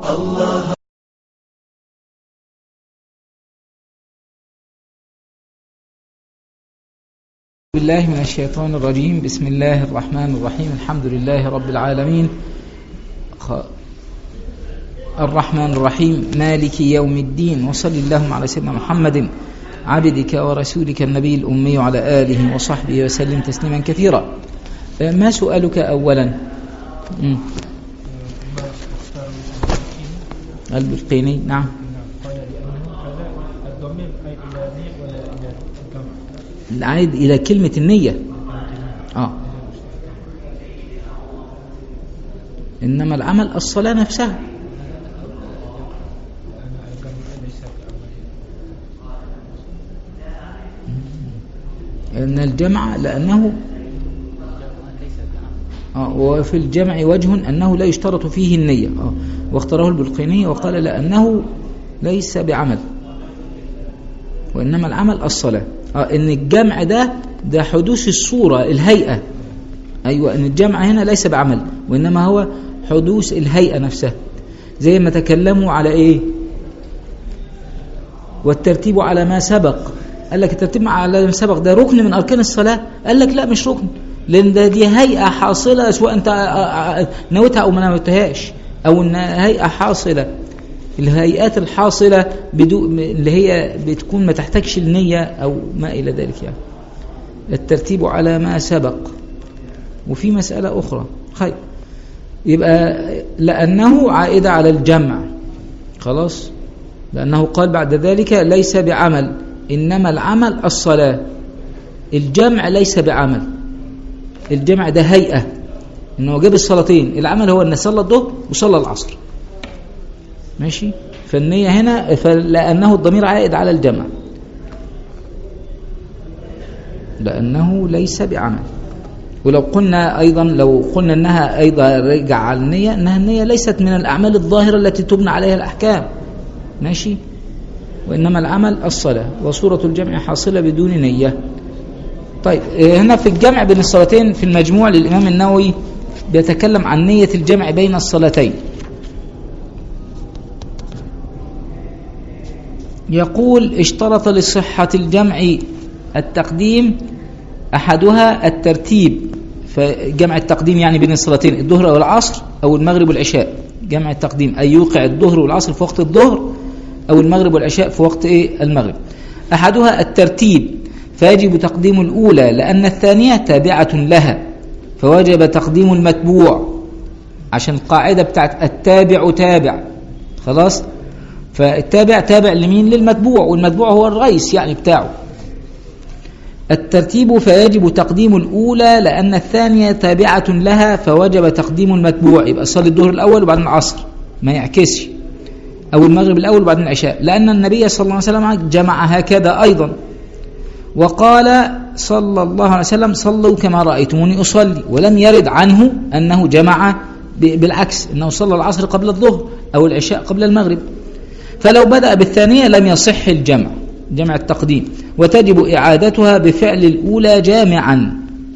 الله بالله من الشيطان الرجيم بسم الله الرحمن الرحيم الحمد لله رب العالمين خ... الرحمن الرحيم مالك يوم الدين وصل اللهم على سيدنا محمد عبدك ورسولك النبي الأمي وعلى آله وصحبه وسلم تسليما كثيرا ما سؤالك أولا مم. البلقيني نعم قال لأنه كذا الضمير أي إلى نية ولا إلى الجمع العائد إلى كلمة النية آه. إنما العمل الصلاة نفسها أنا الجمع ليس بالأول أن الجمع لأنه آه وفي الجمع وجه أنه لا يشترط فيه النية آه واختاره البلقيني وقال لأنه ليس بعمل وإنما العمل الصلاة آه إن الجمع ده ده حدوث الصورة الهيئة أيوة إن الجمع هنا ليس بعمل وإنما هو حدوث الهيئة نفسها زي ما تكلموا على إيه والترتيب على ما سبق قال لك الترتيب على ما سبق ده ركن من أركان الصلاة قال لك لا مش ركن لأن ده دي هيئة حاصلة سواء أنت نويتها أو ما نويتهاش أو إن هيئة حاصلة الهيئات الحاصلة بدو اللي هي بتكون ما تحتاجش النية أو ما إلى ذلك يعني الترتيب على ما سبق وفي مسألة أخرى خير يبقى لأنه عائدة على الجمع خلاص لأنه قال بعد ذلك ليس بعمل إنما العمل الصلاة الجمع ليس بعمل الجمع ده هيئة إنه جاب الصلاتين العمل هو أن صلى الظهر وصلى العصر ماشي فالنية هنا لأنه الضمير عائد على الجمع لأنه ليس بعمل ولو قلنا أيضا لو قلنا أنها أيضا رجع على النية أنها النية ليست من الأعمال الظاهرة التي تبنى عليها الأحكام ماشي وإنما العمل الصلاة وصورة الجمع حاصلة بدون نية طيب هنا في الجمع بين الصلاتين في المجموع للإمام النووي بيتكلم عن نية الجمع بين الصلاتين يقول اشترط لصحة الجمع التقديم أحدها الترتيب فجمع التقديم يعني بين الصلاتين الظهر والعصر أو المغرب والعشاء جمع التقديم أي يوقع الظهر والعصر في وقت الظهر أو المغرب والعشاء في وقت إيه المغرب أحدها الترتيب فيجب تقديم الأولى لأن الثانية تابعة لها فوجب تقديم المتبوع عشان القاعدة بتاعت التابع تابع خلاص فالتابع تابع لمين للمتبوع والمتبوع هو الرئيس يعني بتاعه الترتيب فيجب تقديم الأولى لأن الثانية تابعة لها فوجب تقديم المتبوع يبقى صلي الظهر الأول وبعدين العصر ما يعكسش أو المغرب الأول وبعدين العشاء لأن النبي صلى الله عليه وسلم جمع هكذا أيضا وقال صلى الله عليه وسلم صلوا كما رأيتموني أصلي ولم يرد عنه أنه جمع بالعكس أنه صلى العصر قبل الظهر أو العشاء قبل المغرب فلو بدأ بالثانية لم يصح الجمع جمع التقديم وتجب إعادتها بفعل الأولى جامعا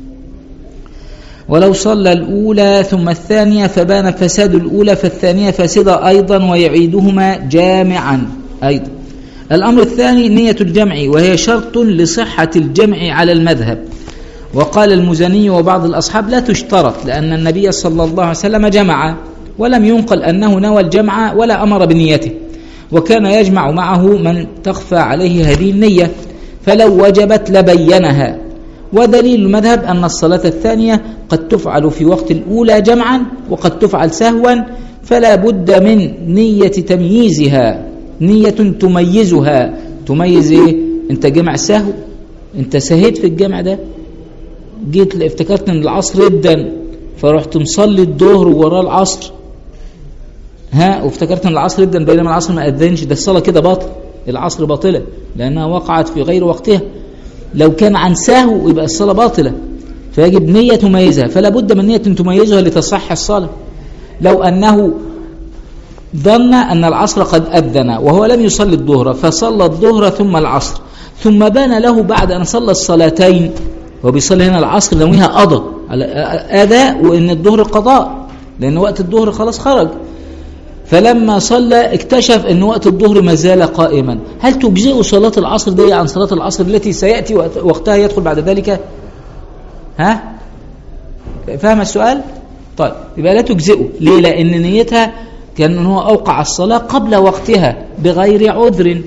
ولو صلى الأولى ثم الثانية فبان فساد الأولى فالثانية فاسدة أيضا ويعيدهما جامعا أيضا الأمر الثاني نية الجمع وهي شرط لصحة الجمع على المذهب وقال المزني وبعض الأصحاب لا تشترط لأن النبي صلى الله عليه وسلم جمع ولم ينقل أنه نوى الجمع ولا أمر بنيته وكان يجمع معه من تخفى عليه هذه النية فلو وجبت لبينها ودليل المذهب أن الصلاة الثانية قد تفعل في وقت الأولى جمعا وقد تفعل سهوا فلا بد من نية تمييزها نية تميزها تميز إيه؟ أنت جمع سهو أنت سهيت في الجمع ده جيت افتكرت ان العصر ابدا فرحت مصلي الظهر وراه العصر ها وافتكرت ان العصر ابدا بينما العصر ما اذنش ده الصلاه كده باطل العصر باطله لانها وقعت في غير وقتها لو كان عن سهو يبقى الصلاه باطله فيجب نيه تميزها فلا بد من نيه تميزها لتصح الصلاه لو انه ظن ان العصر قد اذن وهو لم يصلي الظهر فصلى الظهر ثم العصر ثم بان له بعد ان صلى الصلاتين هو بيصلي هنا العصر نويها قضى على اداء وان الظهر قضاء لان وقت الظهر خلاص خرج فلما صلى اكتشف ان وقت الظهر ما زال قائما هل تجزئ صلاة العصر دي عن صلاة العصر التي سيأتي وقت- وقتها يدخل بعد ذلك ها فاهم السؤال طيب يبقى لا تجزئه ليه لان نيتها كان هو اوقع الصلاة قبل وقتها بغير عذر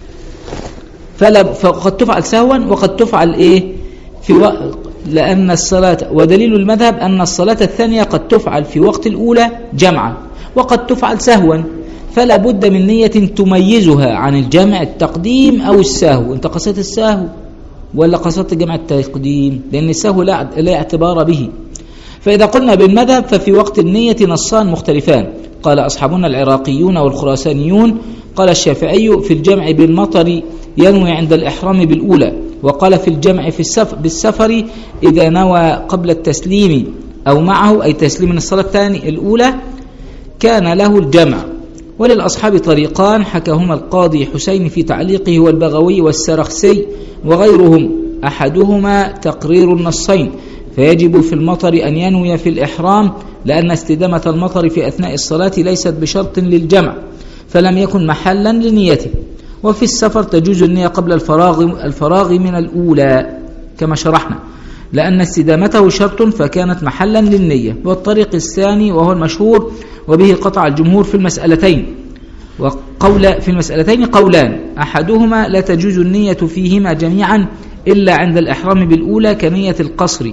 فلا فقد تفعل سهوا وقد تفعل ايه في وقت لأن الصلاة ودليل المذهب أن الصلاة الثانية قد تفعل في وقت الأولى جمعا وقد تفعل سهوا فلا بد من نية تميزها عن الجمع التقديم أو السهو أنت قصدت السهو ولا قصدت جمع التقديم لأن السهو لا لا اعتبار به فإذا قلنا بالمذهب ففي وقت النية نصان مختلفان قال أصحابنا العراقيون والخراسانيون قال الشافعي في الجمع بالمطر ينوي عند الإحرام بالأولى وقال في الجمع في السفر بالسفر إذا نوى قبل التسليم أو معه أي تسليم من الصلاة الثانية الأولى كان له الجمع وللأصحاب طريقان حكاهما القاضي حسين في تعليقه والبغوي والسرخسي وغيرهم أحدهما تقرير النصين فيجب في المطر أن ينوي في الإحرام لأن استدامة المطر في أثناء الصلاة ليست بشرط للجمع فلم يكن محلا لنيته وفي السفر تجوز النية قبل الفراغ, الفراغ من الأولى كما شرحنا لأن استدامته شرط فكانت محلا للنية والطريق الثاني وهو المشهور وبه قطع الجمهور في المسألتين وقول في المسألتين قولان أحدهما لا تجوز النية فيهما جميعا إلا عند الإحرام بالأولى كنية القصر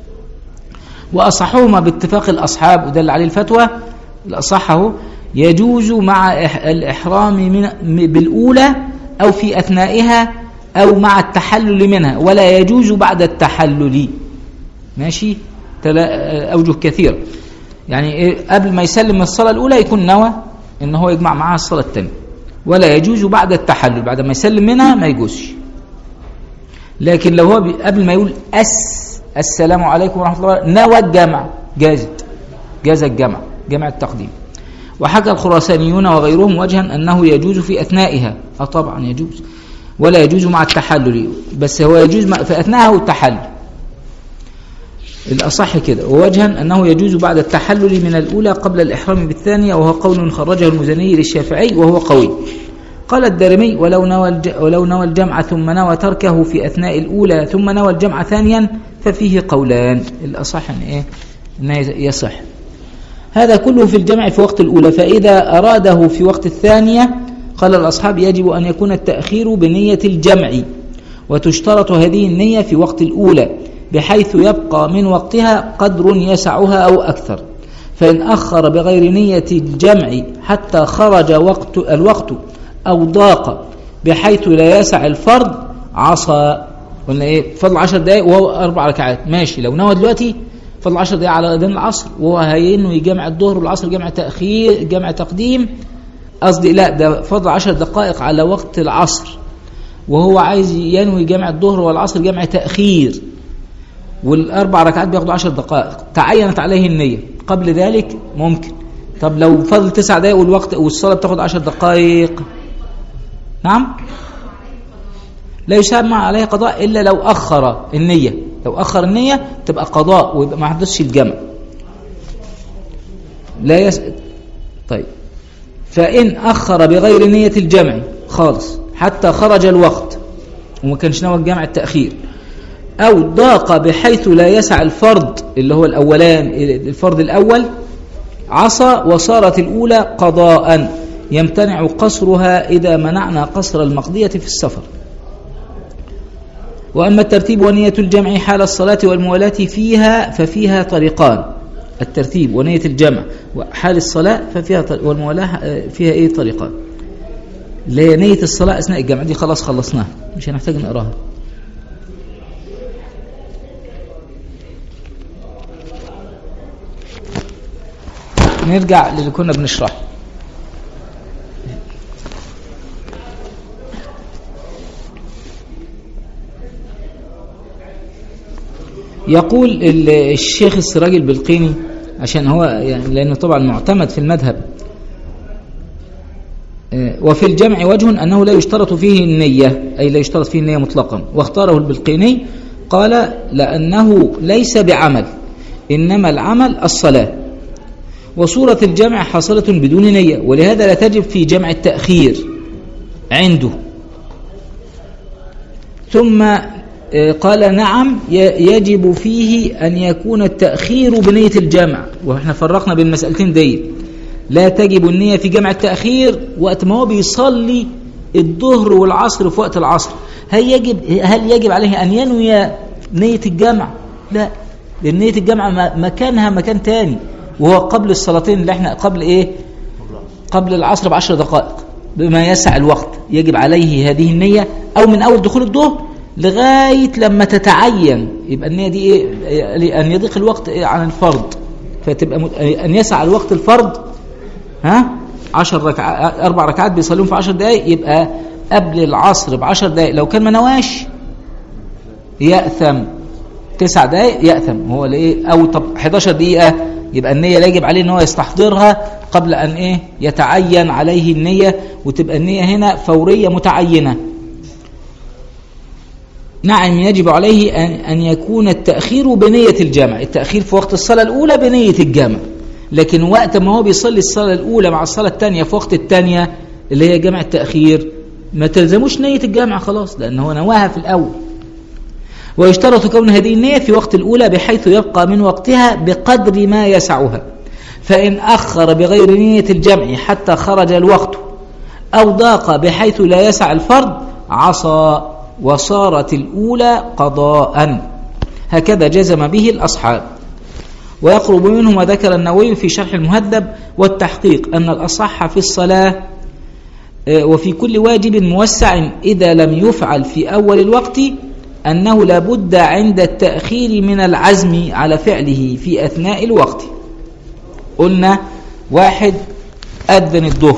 وأصحهما باتفاق الأصحاب ودل عليه الفتوى الأصحه يجوز مع إح- الإحرام من بالأولى أو في أثنائها أو مع التحلل منها ولا يجوز بعد التحلل ماشي تلا- أوجه كثيرة يعني إيه؟ قبل ما يسلم من الصلاة الأولى يكون نوى إن هو يجمع معها الصلاة الثانية ولا يجوز بعد التحلل بعد ما يسلم منها ما يجوزش لكن لو هو بي- قبل ما يقول أس السلام عليكم ورحمة الله نوى الجمع جازت جاز الجمع جمع التقديم وحكى الخراسانيون وغيرهم وجها أنه يجوز في أثنائها أه طبعا يجوز ولا يجوز مع التحلل بس هو يجوز مع- في أثنائها والتحلل الأصح كده ووجها أنه يجوز بعد التحلل من الأولى قبل الإحرام بالثانية وهو قول خرجه المزني للشافعي وهو قوي قال الدارمي ولو نوى الج... ولو نوى الجمع ثم نوى تركه في أثناء الأولى ثم نوى الجمع ثانيا ففيه قولان الأصح أن إيه أنه يصح هذا كله في الجمع في وقت الأولى فإذا أراده في وقت الثانية قال الأصحاب يجب أن يكون التأخير بنية الجمع وتشترط هذه النية في وقت الأولى بحيث يبقى من وقتها قدر يسعها أو أكثر فإن أخر بغير نية الجمع حتى خرج وقت الوقت أو ضاق بحيث لا يسع الفرض عصى قلنا إيه فضل عشر دقائق وهو أربع ركعات ماشي لو نوى دلوقتي فضل عشر دقائق على أذان العصر وهو هينوي جمع الظهر والعصر جمع تأخير جمع تقديم قصدي لا ده فضل عشر دقائق على وقت العصر وهو عايز ينوي جمع الظهر والعصر جمع تأخير والأربع ركعات بياخدوا عشر دقائق تعينت عليه النية قبل ذلك ممكن طب لو فضل تسع دقائق والوقت والصلاة بتاخد عشر دقائق نعم لا يسمى عليه قضاء إلا لو أخر النية لو أخر النية تبقى قضاء ويبقى ما حدثش الجمع لا يس... طيب فإن أخر بغير نية الجمع خالص حتى خرج الوقت وما كانش نوى الجمع التأخير أو ضاق بحيث لا يسع الفرض اللي هو الأولان الفرض الأول عصى وصارت الأولى قضاء يمتنع قصرها إذا منعنا قصر المقضية في السفر وأما الترتيب ونية الجمع حال الصلاة والموالاة فيها ففيها طريقان الترتيب ونية الجمع وحال الصلاة ففيها طريق والموالاة فيها إيه طريقان اللي هي نية الصلاة أثناء الجمع دي خلاص خلصناها مش هنحتاج نقراها نرجع للي كنا بنشرحه يقول ال- الشيخ السراج البلقيني عشان هو يعني لأنه طبعا معتمد في المذهب آه، وفي الجمع وجه أنه لا يشترط فيه النية أي لا يشترط فيه النية مطلقا واختاره البلقيني قال لأنه ليس بعمل إنما العمل الصلاة وصورة الجمع حاصلة بدون نية ولهذا لا تجب في جمع التأخير عنده ثم آه، قال نعم ي- يجب فيه أن يكون التأخير بنية الجمع وإحنا فرقنا بين المسألتين دي لا تجب النية في جمع التأخير وقت ما هو بيصلي الظهر والعصر في وقت العصر هل يجب هل يجب عليه أن ينوي نية الجمع لا لأن نية الجمع م- مكانها مكان تاني وهو قبل الصلاتين اللي احنا قبل ايه قبل العصر بعشر دقائق بما يسع الوقت يجب عليه هذه النية أو من أول دخول الظهر لغاية لما تتعين يبقى النية دي إيه أن يضيق الوقت إيه عن الفرض فتبقى مت- أن يسع الوقت الفرض ها عشر ركعات أربع ركعات بيصلون في عشر دقايق يبقى قبل العصر بعشر دقايق لو كان ما نواش يأثم تسع دقايق يأثم هو لإيه أو طب 11 دقيقة يبقى النية لا يجب عليه ان هو يستحضرها قبل أن إيه يتعين عليه النية وتبقى النية هنا فورية متعينة نعم يجب عليه أن, أن يكون التأخير بنية الجمع التأخير في وقت الصلاة الأولى بنية الجمع لكن وقت ما هو بيصلي الصلاة الأولى مع الصلاة الثانية في وقت الثانية اللي هي جمع التأخير ما تلزموش نية الجمع خلاص لأن هو نواها في الأول ويشترط كون هذه النية في وقت الأولى بحيث يبقى من وقتها بقدر ما يسعها فإن أخر بغير نية الجمع حتى خرج الوقت أو ضاق بحيث لا يسع الفرض عصى وصارت الأولى قضاء هكذا جزم به الأصحاب ويقرب منه ما ذكر النووي في شرح المهذب والتحقيق أن الأصح في الصلاة آه، وفي كل واجب موسع إذا لم يفعل في أول الوقت أنه لابد عند التأخير من العزم على فعله في أثناء الوقت قلنا واحد أذن الظهر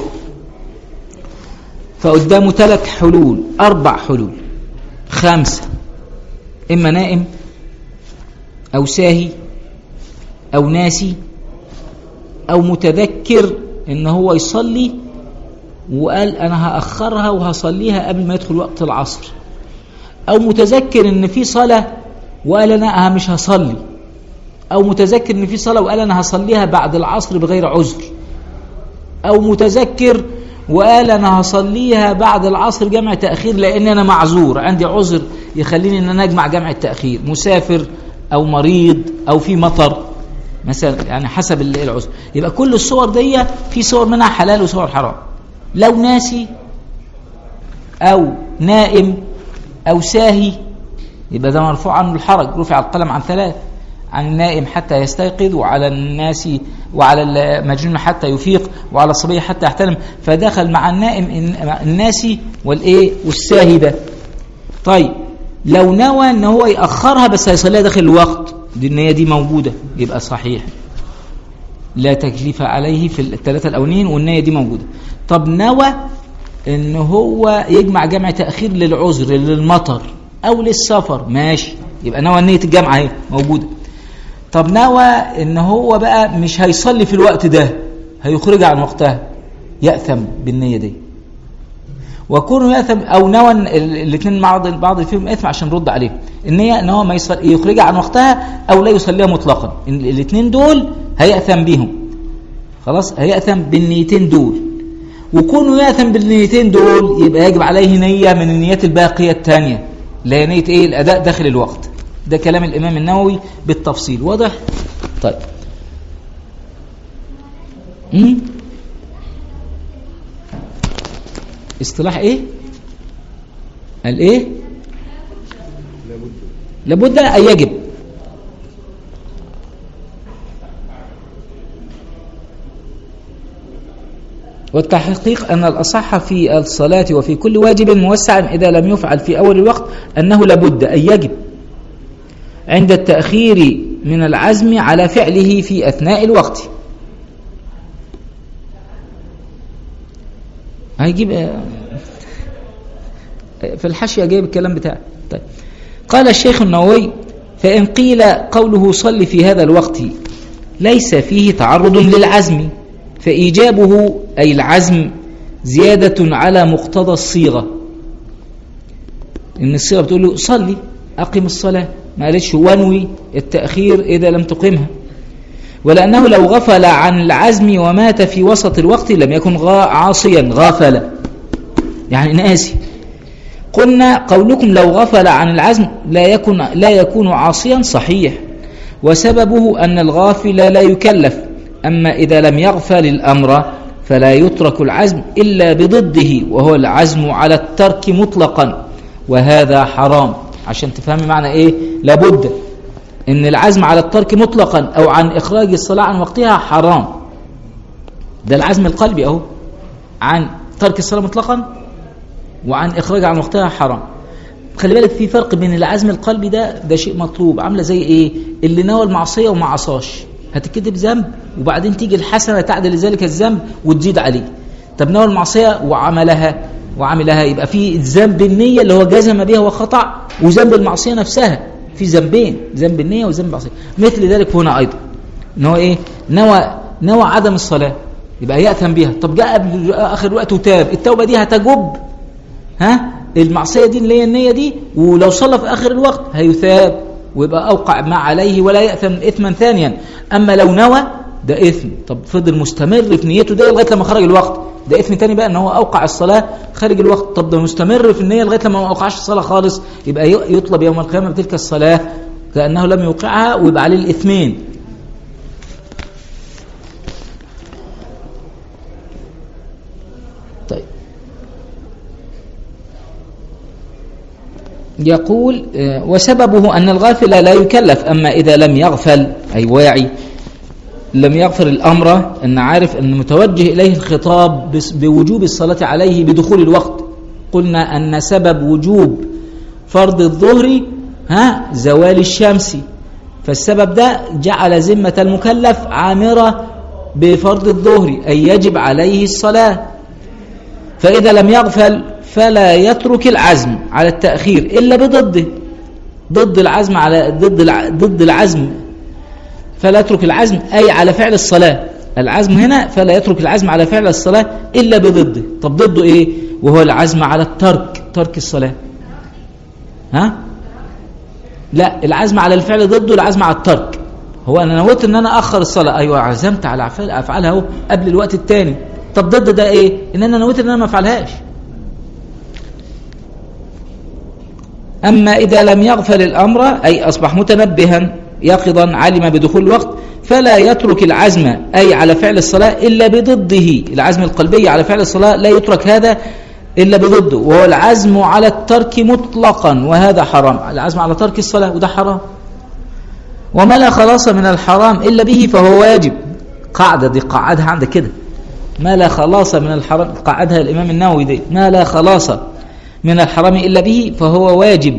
فقدامه ثلاث حلول أربع حلول خمسة إما نائم أو ساهي أو ناسي أو متذكر إن هو يصلي وقال أنا هأخرها وهصليها قبل ما يدخل وقت العصر أو متذكر إن في صلاة وقال أنا مش هصلي أو متذكر إن في صلاة وقال أنا هصليها بعد العصر بغير عذر أو متذكر وقال أنا هصليها بعد العصر جمع تأخير لأن أنا معذور عندي عذر يخليني إن أنا أجمع جمع التأخير مسافر أو مريض أو في مطر مثلا يعني حسب ال- العذر يبقى كل الصور دي في صور منها حلال وصور حرام لو ناسي أو نائم أو ساهي يبقى ده مرفوع عنه الحرج رفع القلم عن ثلاث عن النائم حتى يستيقظ وعلى الناس وعلى المجنون حتى يفيق وعلى الصبي حتى يحتلم فدخل مع النائم الن- الناسي والايه والساهي ده طيب لو نوى ان هو ياخرها بس هيصليها داخل الوقت دي النيه دي موجوده يبقى صحيح لا تكليف عليه في الثلاثه الاولين والنيه دي موجوده طب نوى ان هو يجمع جمع تاخير للعذر للمطر او للسفر ماشي يبقى نوى نيه الجمع اهي موجوده طب نوى ان هو بقى مش هيصلي في الوقت ده هيخرجها عن وقتها ياثم بالنيه دي وكونه ياثم او نوى الاثنين مع بعض بعض فيهم اثم عشان نرد عليه النيه ان هو ما يصل يخرجها عن وقتها او لا يصليها مطلقا الاثنين دول هياثم بيهم خلاص هياثم بالنيتين دول وكونه ياثم بالنيتين دول يبقى يجب عليه نيه من النيات الباقيه الثانيه اللي هي نيه ايه الاداء داخل الوقت ده كلام الامام النووي بالتفصيل واضح طيب امم اصطلاح ايه قال ايه لابد ان يجب والتحقيق أن الأصح في الصلاة وفي كل واجب موسع إذا لم يفعل في أول الوقت أنه لابد أن يجب عند التأخير من العزم على فعله في أثناء الوقت هيجيب في الحاشية جايب الكلام بتاعه طيب قال الشيخ النووي فإن قيل قوله صل في هذا الوقت ليس فيه تعرض للعزم فإيجابه أي العزم زيادة على مقتضى الصيغة إن الصيغة بتقول له صلي أقم الصلاة ما قالتش وانوي التأخير إذا لم تقمها ولأنه لو غفل عن العزم ومات في وسط الوقت لم يكن غا عاصيا غافل يعني ناسي قلنا قولكم لو غفل عن العزم لا يكون لا يكون عاصيا صحيح وسببه أن الغافل لا يكلف أما إذا لم يغفل الأمر فلا يترك العزم إلا بضده وهو العزم على الترك مطلقا وهذا حرام عشان تفهمي معنى إيه لابد إن العزم على الترك مطلقا أو عن إخراج الصلاة عن وقتها حرام ده العزم القلبي أهو عن ترك الصلاة مطلقا وعن إخراج عن وقتها حرام خلي بالك في فرق بين العزم القلبي ده ده شيء مطلوب عامله زي ايه اللي نوى المعصيه وما عصاش هتكتب ذنب وبعدين تيجي الحسنه تعدل ذلك الذنب وتزيد عليه طب نوى المعصيه وعملها وعملها يبقى في ذنب النيه اللي هو جزم بها وخطا وذنب المعصيه نفسها في ذنبين ذنب النيه وذنب المعصيه مثل ذلك هنا ايضا ان هو ايه نوى نوى عدم الصلاه يبقى ياثم بها طب جاء قبل اخر الوقت وتاب التوبه دي هتجب ها المعصيه دي اللي هي النيه دي ولو صلى في اخر الوقت هيثاب ويبقى اوقع ما عليه ولا ياثم اثما ثانيا اما لو نوى ده اثم طب فضل مستمر في نيته ده لغايه لما خرج الوقت ده اثم تاني بقى ان هو اوقع الصلاه خارج الوقت طب ده مستمر في النيه لغايه لما ما اوقعش الصلاه خالص يبقى يطلب يوم القيامه بتلك الصلاه كانه لم يوقعها ويبقى عليه الاثمين طيب يقول آه، وسببه أن الغافل لا يكلف أما إذا لم يغفل أي واعي لم يغفر الأمر أن عارف أن متوجه إليه الخطاب بس- بوجوب الصلاة عليه بدخول الوقت قلنا أن سبب وجوب فرض الظهر ها زوال الشمس فالسبب ده جعل ذمة المكلف عامرة بفرض الظهر أي يجب عليه الصلاة فإذا لم يغفل فلا يترك العزم على التأخير إلا بضده ضد العزم على ضد الع- ضد العزم فلا يترك العزم أي على فعل الصلاة العزم هنا فلا يترك العزم على فعل الصلاة إلا بضده طب ضده إيه وهو العزم على الترك ترك الصلاة ها لا العزم على الفعل ضده العزم على الترك هو انا نويت ان انا اخر الصلاه ايوه عزمت على أفعال- افعالها اهو قبل الوقت الثاني طب ضد ده ايه ان انا نويت ان انا ما افعلهاش اما اذا لم يغفل الامر اي اصبح متنبها يقظا علم بدخول الوقت فلا يترك العزم اي على فعل الصلاه الا بضده العزم القلبي على فعل الصلاه لا يترك هذا الا بضده وهو العزم على الترك مطلقا وهذا حرام العزم على ترك الصلاه وده حرام وما لا خلاص من الحرام إلا به فهو واجب قاعدة دي قاعدها عندك كده ما لا خلاص من الحرام قاعدها الإمام النووي دي ما لا خلاص من الحرام إلا به فهو واجب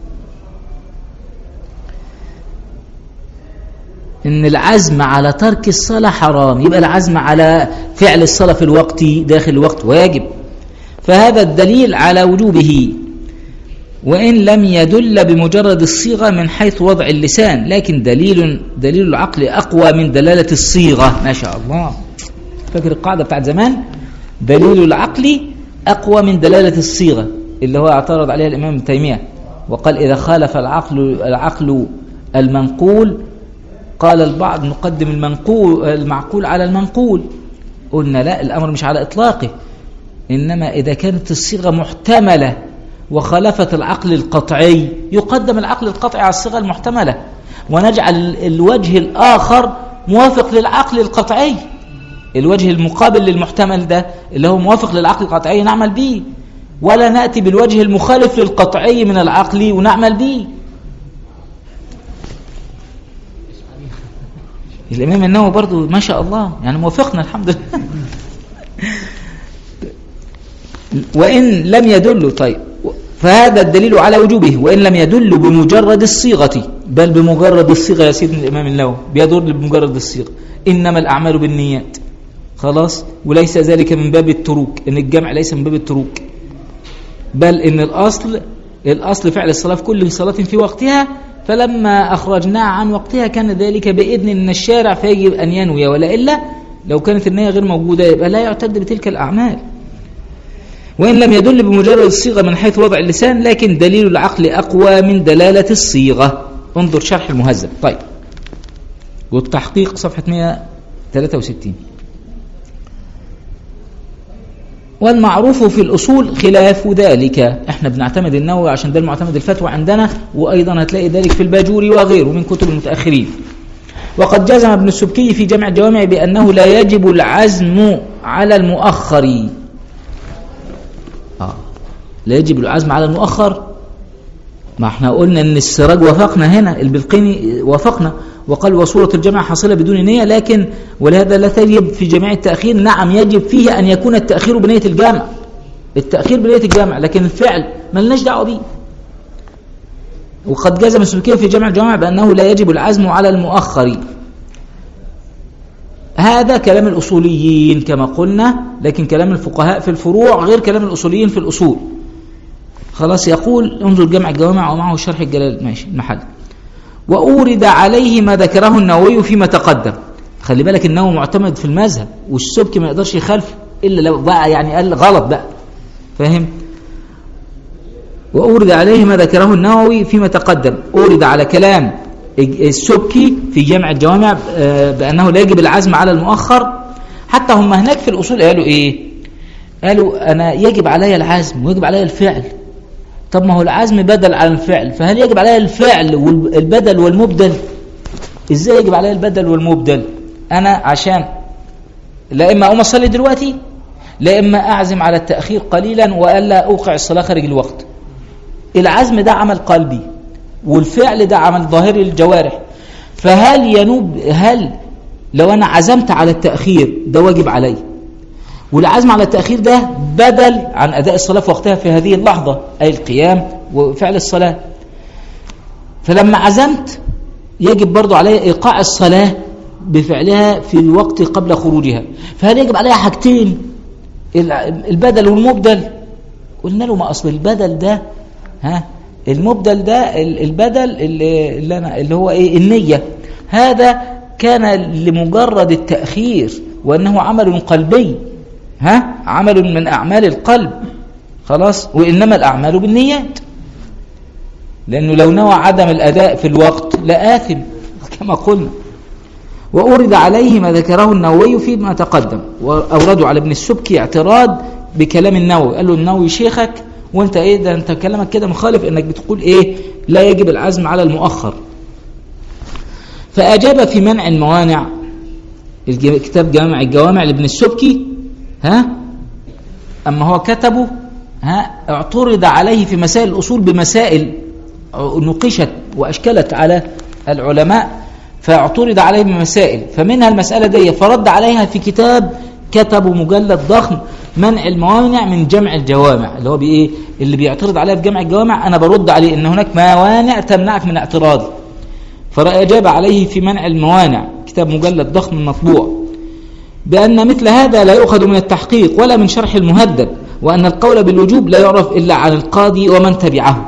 إن العزم على ترك الصلاة حرام يبقى العزم على فعل الصلاة في الوقت داخل الوقت واجب فهذا الدليل على وجوبه وإن لم يدل بمجرد الصيغة من حيث وضع اللسان لكن دليل دليل العقل أقوى من دلالة الصيغة ما شاء الله فاكر القاعدة بتاعت زمان دليل العقل أقوى من دلالة الصيغة اللي هو اعترض عليها الإمام ابن تيمية وقال إذا خالف العقل العقل المنقول قال البعض نقدم المنقول المعقول على المنقول قلنا لا الأمر مش على إطلاقه إنما إذا كانت الصيغة محتملة وخالفت العقل القطعي يقدم العقل القطعي على الصيغة المحتملة ونجعل الوجه الآخر موافق للعقل القطعي الوجه المقابل للمحتمل ده اللي هو موافق للعقل القطعي نعمل به ولا نأتي بالوجه المخالف للقطعي من العقل ونعمل به الإمام النووي برضو ما شاء الله يعني موافقنا الحمد لله وإن لم يدل طيب فهذا الدليل على وجوبه وإن لم يدل بمجرد الصيغة بل بمجرد الصيغة يا سيدنا الإمام النووي بيدل بمجرد الصيغة إنما الأعمال بالنيات خلاص وليس ذلك من باب التروك إن الجمع ليس من باب التروك بل إن الأصل الأصل فعل الصلاة في كل صلاة في وقتها فلما أخرجناه عن وقتها كان ذلك بإذن من الشارع فيجب أن ينوي ولا إلا لو كانت النية غير موجودة يبقى لا يعتد بتلك الأعمال وإن لم يدل بمجرد الصيغة من حيث وضع اللسان لكن دليل العقل أقوى من دلالة الصيغة انظر شرح المهذب طيب والتحقيق صفحة 163 والمعروف في الأصول خلاف ذلك احنا بنعتمد النووي عشان ده المعتمد الفتوى عندنا وأيضا هتلاقي ذلك في الباجوري وغيره من كتب المتأخرين وقد جزم ابن السبكي في جمع الجوامع بأنه لا يجب العزم على المؤخر آه. لا يجب العزم على المؤخر ما احنا قلنا ان السراج وافقنا هنا البلقيني وافقنا وقال وصورة الجمع حاصلة بدون نية لكن ولهذا لا تجب في جميع التأخير نعم يجب فيه أن يكون التأخير بنية الجمع التأخير بنية الجمع لكن الفعل ما لناش دعوة به وقد جزم السلوكية في جمع الجوامع بأنه لا يجب العزم على المؤخر هذا كلام الأصوليين كما قلنا لكن كلام الفقهاء في الفروع غير كلام الأصوليين في الأصول خلاص يقول انظر جمع الجوامع ومعه شرح الجلال ماشي المحل وأورد عليه ما ذكره النووي فيما تقدم خلي بالك النووي معتمد في المذهب والسبكي ما يقدرش يخالف إلا لو بقى يعني قال غلط بقى فاهم وأورد عليه ما ذكره النووي فيما تقدم أورد على كلام السبكي في جمع الجوامع آه، بأنه لا يجب العزم على المؤخر حتى هم هناك في الأصول قالوا إيه قالوا أنا يجب علي العزم ويجب علي الفعل طب ما هو العزم بدل عن الفعل فهل يجب علي الفعل والبدل والمبدل ازاي يجب علي البدل والمبدل انا عشان لا اما اقوم اصلي دلوقتي لا اما اعزم على التاخير قليلا والا اوقع الصلاه خارج الوقت العزم ده عمل قلبي والفعل ده عمل ظاهري للجوارح فهل ينوب هل لو انا عزمت على التاخير ده واجب علي والعزم على التأخير ده بدل عن أداء الصلاة في وقتها في هذه اللحظة أي القيام وفعل الصلاة فلما عزمت يجب برضو علي إيقاع الصلاة بفعلها في الوقت قبل خروجها فهل يجب عليها حاجتين البدل والمبدل قلنا له ما أصل البدل ده ها المبدل ده البدل اللي, اللي, أنا اللي هو إيه النية هذا كان لمجرد التأخير وأنه عمل قلبي ها عمل من أعمال القلب خلاص وإنما الأعمال بالنيات لأنه لو نوى عدم الأداء في الوقت لآثم كما قلنا وأورد عليه ما ذكره النووي فيما تقدم وأوردوا على ابن السبكي اعتراض بكلام النووي قال له النووي شيخك وانت ايه ده انت كلامك كده مخالف انك بتقول ايه لا يجب العزم على المؤخر فأجاب في منع الموانع كتاب جامع الجوامع لابن السبكي ها أما هو كتبه ها اعترض عليه في مسائل الأصول بمسائل نقشت وأشكلت على العلماء فاعترض عليه بمسائل فمنها المسألة دي فرد عليها في كتاب كتبه مجلد ضخم منع الموانع من جمع الجوامع اللي هو بإيه اللي بيعترض عليها في جمع الجوامع أنا برد عليه إن هناك موانع تمنعك من اعتراضي فأجاب عليه في منع الموانع كتاب مجلد ضخم مطبوع بأن مثل هذا لا يؤخذ من التحقيق ولا من شرح المهذب وأن القول بالوجوب لا يعرف إلا عن القاضي ومن تبعه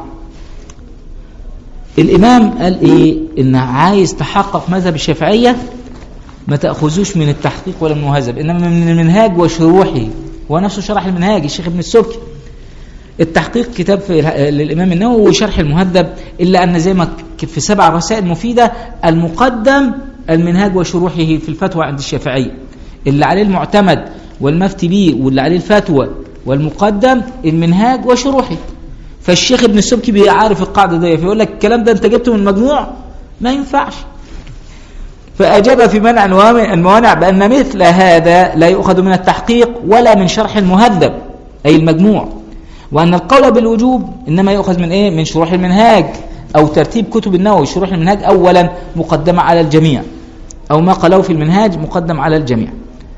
الإمام قال إيه إن عايز تحقق مذهب الشافعية ما تأخذوش من التحقيق ولا من المهذب إنما من المنهاج وشروحه هو نفسه شرح المنهاج الشيخ ابن السبكي التحقيق كتاب في للإمام النووي وشرح المهذب إلا أن زي ما في سبع رسائل مفيدة المقدم المنهاج وشروحه في الفتوى عند الشافعية اللي عليه المعتمد والمفتي به واللي عليه الفتوى والمقدم المنهاج وشروحه فالشيخ ابن السبكي بيعرف القاعدة دي فيقول لك الكلام ده انت جبته من المجموع ما ينفعش فأجاب في منع الموانع بأن مثل هذا لا يؤخذ من التحقيق ولا من شرح المهذب أي المجموع وأن القول بالوجوب إنما يؤخذ من إيه؟ من شروح المنهاج أو ترتيب كتب النووي شروح المنهاج أولا مقدمة على الجميع أو ما قالوا في المنهاج مقدم على الجميع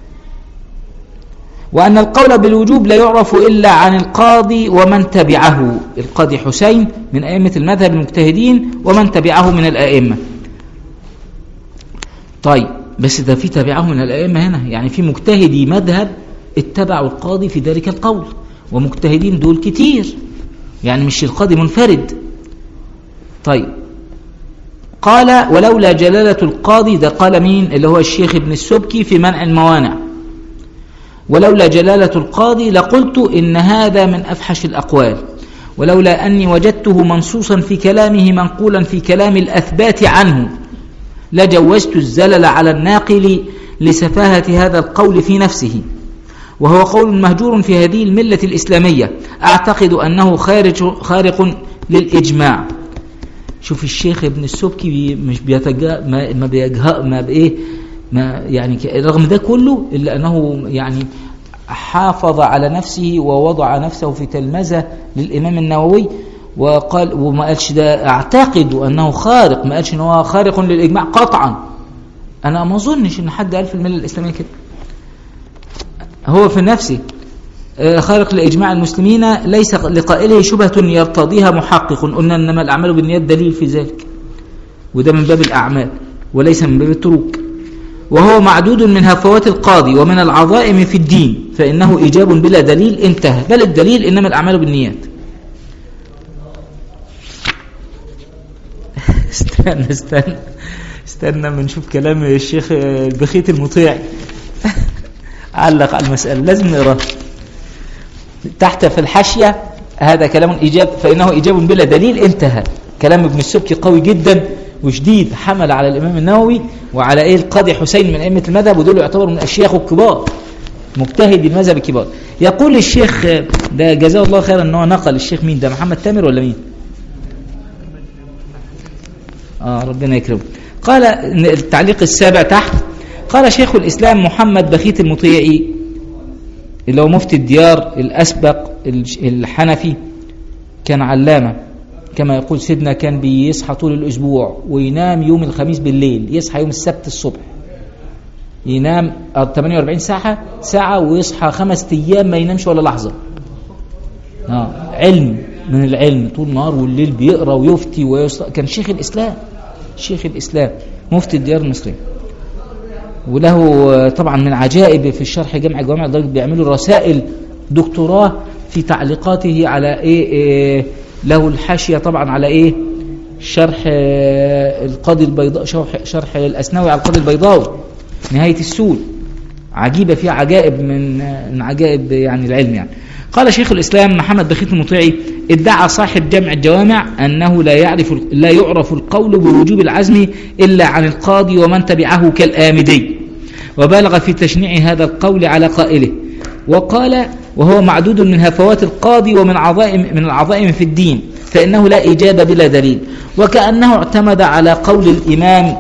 وأن القول بالوجوب لا يعرف إلا عن القاضي ومن تبعه القاضي حسين من أئمة المذهب المجتهدين ومن تبعه من الأئمة طيب بس ده في تبعه من الأئمة هنا يعني في مجتهدي مذهب اتبعوا القاضي في ذلك القول ومجتهدين دول كتير يعني مش القاضي منفرد طيب قال ولولا جلالة القاضي ده قال مين اللي هو الشيخ ابن السبكي في منع الموانع ولولا جلالة القاضي لقلت إن هذا من أفحش الأقوال ولولا أني وجدته منصوصا في كلامه منقولا في كلام الأثبات عنه لجوزت الزلل على الناقل لسفاهة هذا القول في نفسه وهو قول مهجور في هذه الملة الإسلامية أعتقد أنه خارج خارق للإجماع شوف الشيخ ابن السبكي بي مش بيتجا ما ما بيجها ما بايه ما يعني ك- رغم ده كله الا انه يعني حافظ على نفسه ووضع نفسه في تلمذه للامام النووي وقال وما قالش ده اعتقد انه خارق ما قالش ان هو خارق للاجماع قطعا انا ما اظنش ان حد قال في المله الاسلاميه كده هو في نفسه آه، خارق لإجماع المسلمين ليس لقائله شبهة يرتضيها محقق قلنا إنما الأعمال بالنيات دليل في ذلك وده من باب الأعمال وليس من باب التروك وهو معدود من هفوات القاضي ومن العظائم في الدين فإنه إيجاب بلا دليل انتهى بل الدليل إنما الأعمال بالنيات استنى استنى استنى ما نشوف كلام الشيخ البخيت المطيعي علق على المسألة لازم نقراه تحت في الحاشية هذا كلام إيجاب فإنه إيجاب بلا دليل انتهى كلام ابن السبكي قوي جدا وشديد حمل على الإمام النووي وعلى إيه القاضي حسين من أئمة المذهب ودول يعتبروا من الأشياخ الكبار مجتهد المذهب الكبار يقول الشيخ ده جزاه الله خيرا ان هو نقل الشيخ مين ده محمد تامر ولا مين اه ربنا يكرمه قال التعليق السابع تحت قال شيخ الإسلام محمد بخيت المطيعي اللي هو مفتي الديار الأسبق الحنفي كان علامة كما يقول سيدنا كان بيصحى طول الأسبوع وينام يوم الخميس بالليل يصحى يوم السبت الصبح ينام 48 ساعة ساعة ويصحى خمس أيام ما ينامش ولا لحظة آه. علم من العلم طول النهار والليل بيقرأ ويفتي ويصلى كان شيخ الإسلام شيخ الإسلام مفتي الديار المصرية وله طبعا من عجائب في الشرح جمع جوامع لدرجه بيعملوا رسائل دكتوراه في تعليقاته على ايه, إيه له الحاشيه طبعا على ايه شرح آه القاضي البيضاء شرح, شرح الاسنوي على القاضي البيضاوي نهايه السول عجيبه فيها عجائب من من عجائب يعني العلم يعني قال شيخ الاسلام محمد بخيت المطيعي ادعى صاحب جمع الجوامع انه لا يعرف لا يعرف القول بوجوب العزم الا عن القاضي ومن تبعه كالآمدي وبالغ في تشنيع هذا القول على قائله وقال وهو معدود من هفوات القاضي ومن عظائم من العظائم في الدين فإنه لا إجابة بلا دليل وكأنه اعتمد على قول الإمام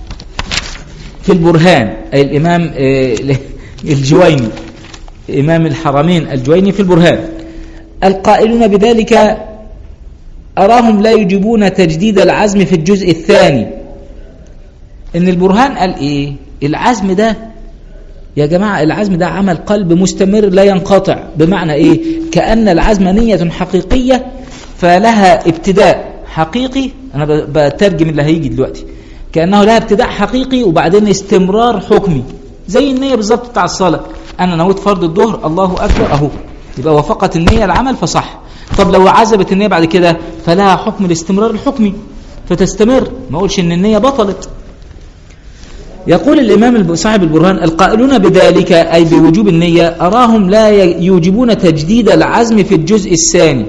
في البرهان أي الإمام الجويني إمام الحرمين الجويني في البرهان القائلون بذلك أراهم لا يجيبون تجديد العزم في الجزء الثاني إن البرهان قال إيه العزم ده يا جماعة العزم ده عمل قلب مستمر لا ينقطع بمعنى إيه كأن العزم نية حقيقية فلها ابتداء حقيقي أنا بترجم اللي هيجي دلوقتي كأنه لها ابتداء حقيقي وبعدين استمرار حكمي زي النية بالظبط بتاع الصلاة أنا نويت فرض الظهر الله أكبر أهو يبقى وافقت النية العمل فصح طب لو عزبت النية بعد كده فلها حكم الاستمرار الحكمي فتستمر ما أقولش إن النية بطلت يقول الإمام صاحب البرهان القائلون بذلك أي بوجوب النية أراهم لا يوجبون تجديد العزم في الجزء الثاني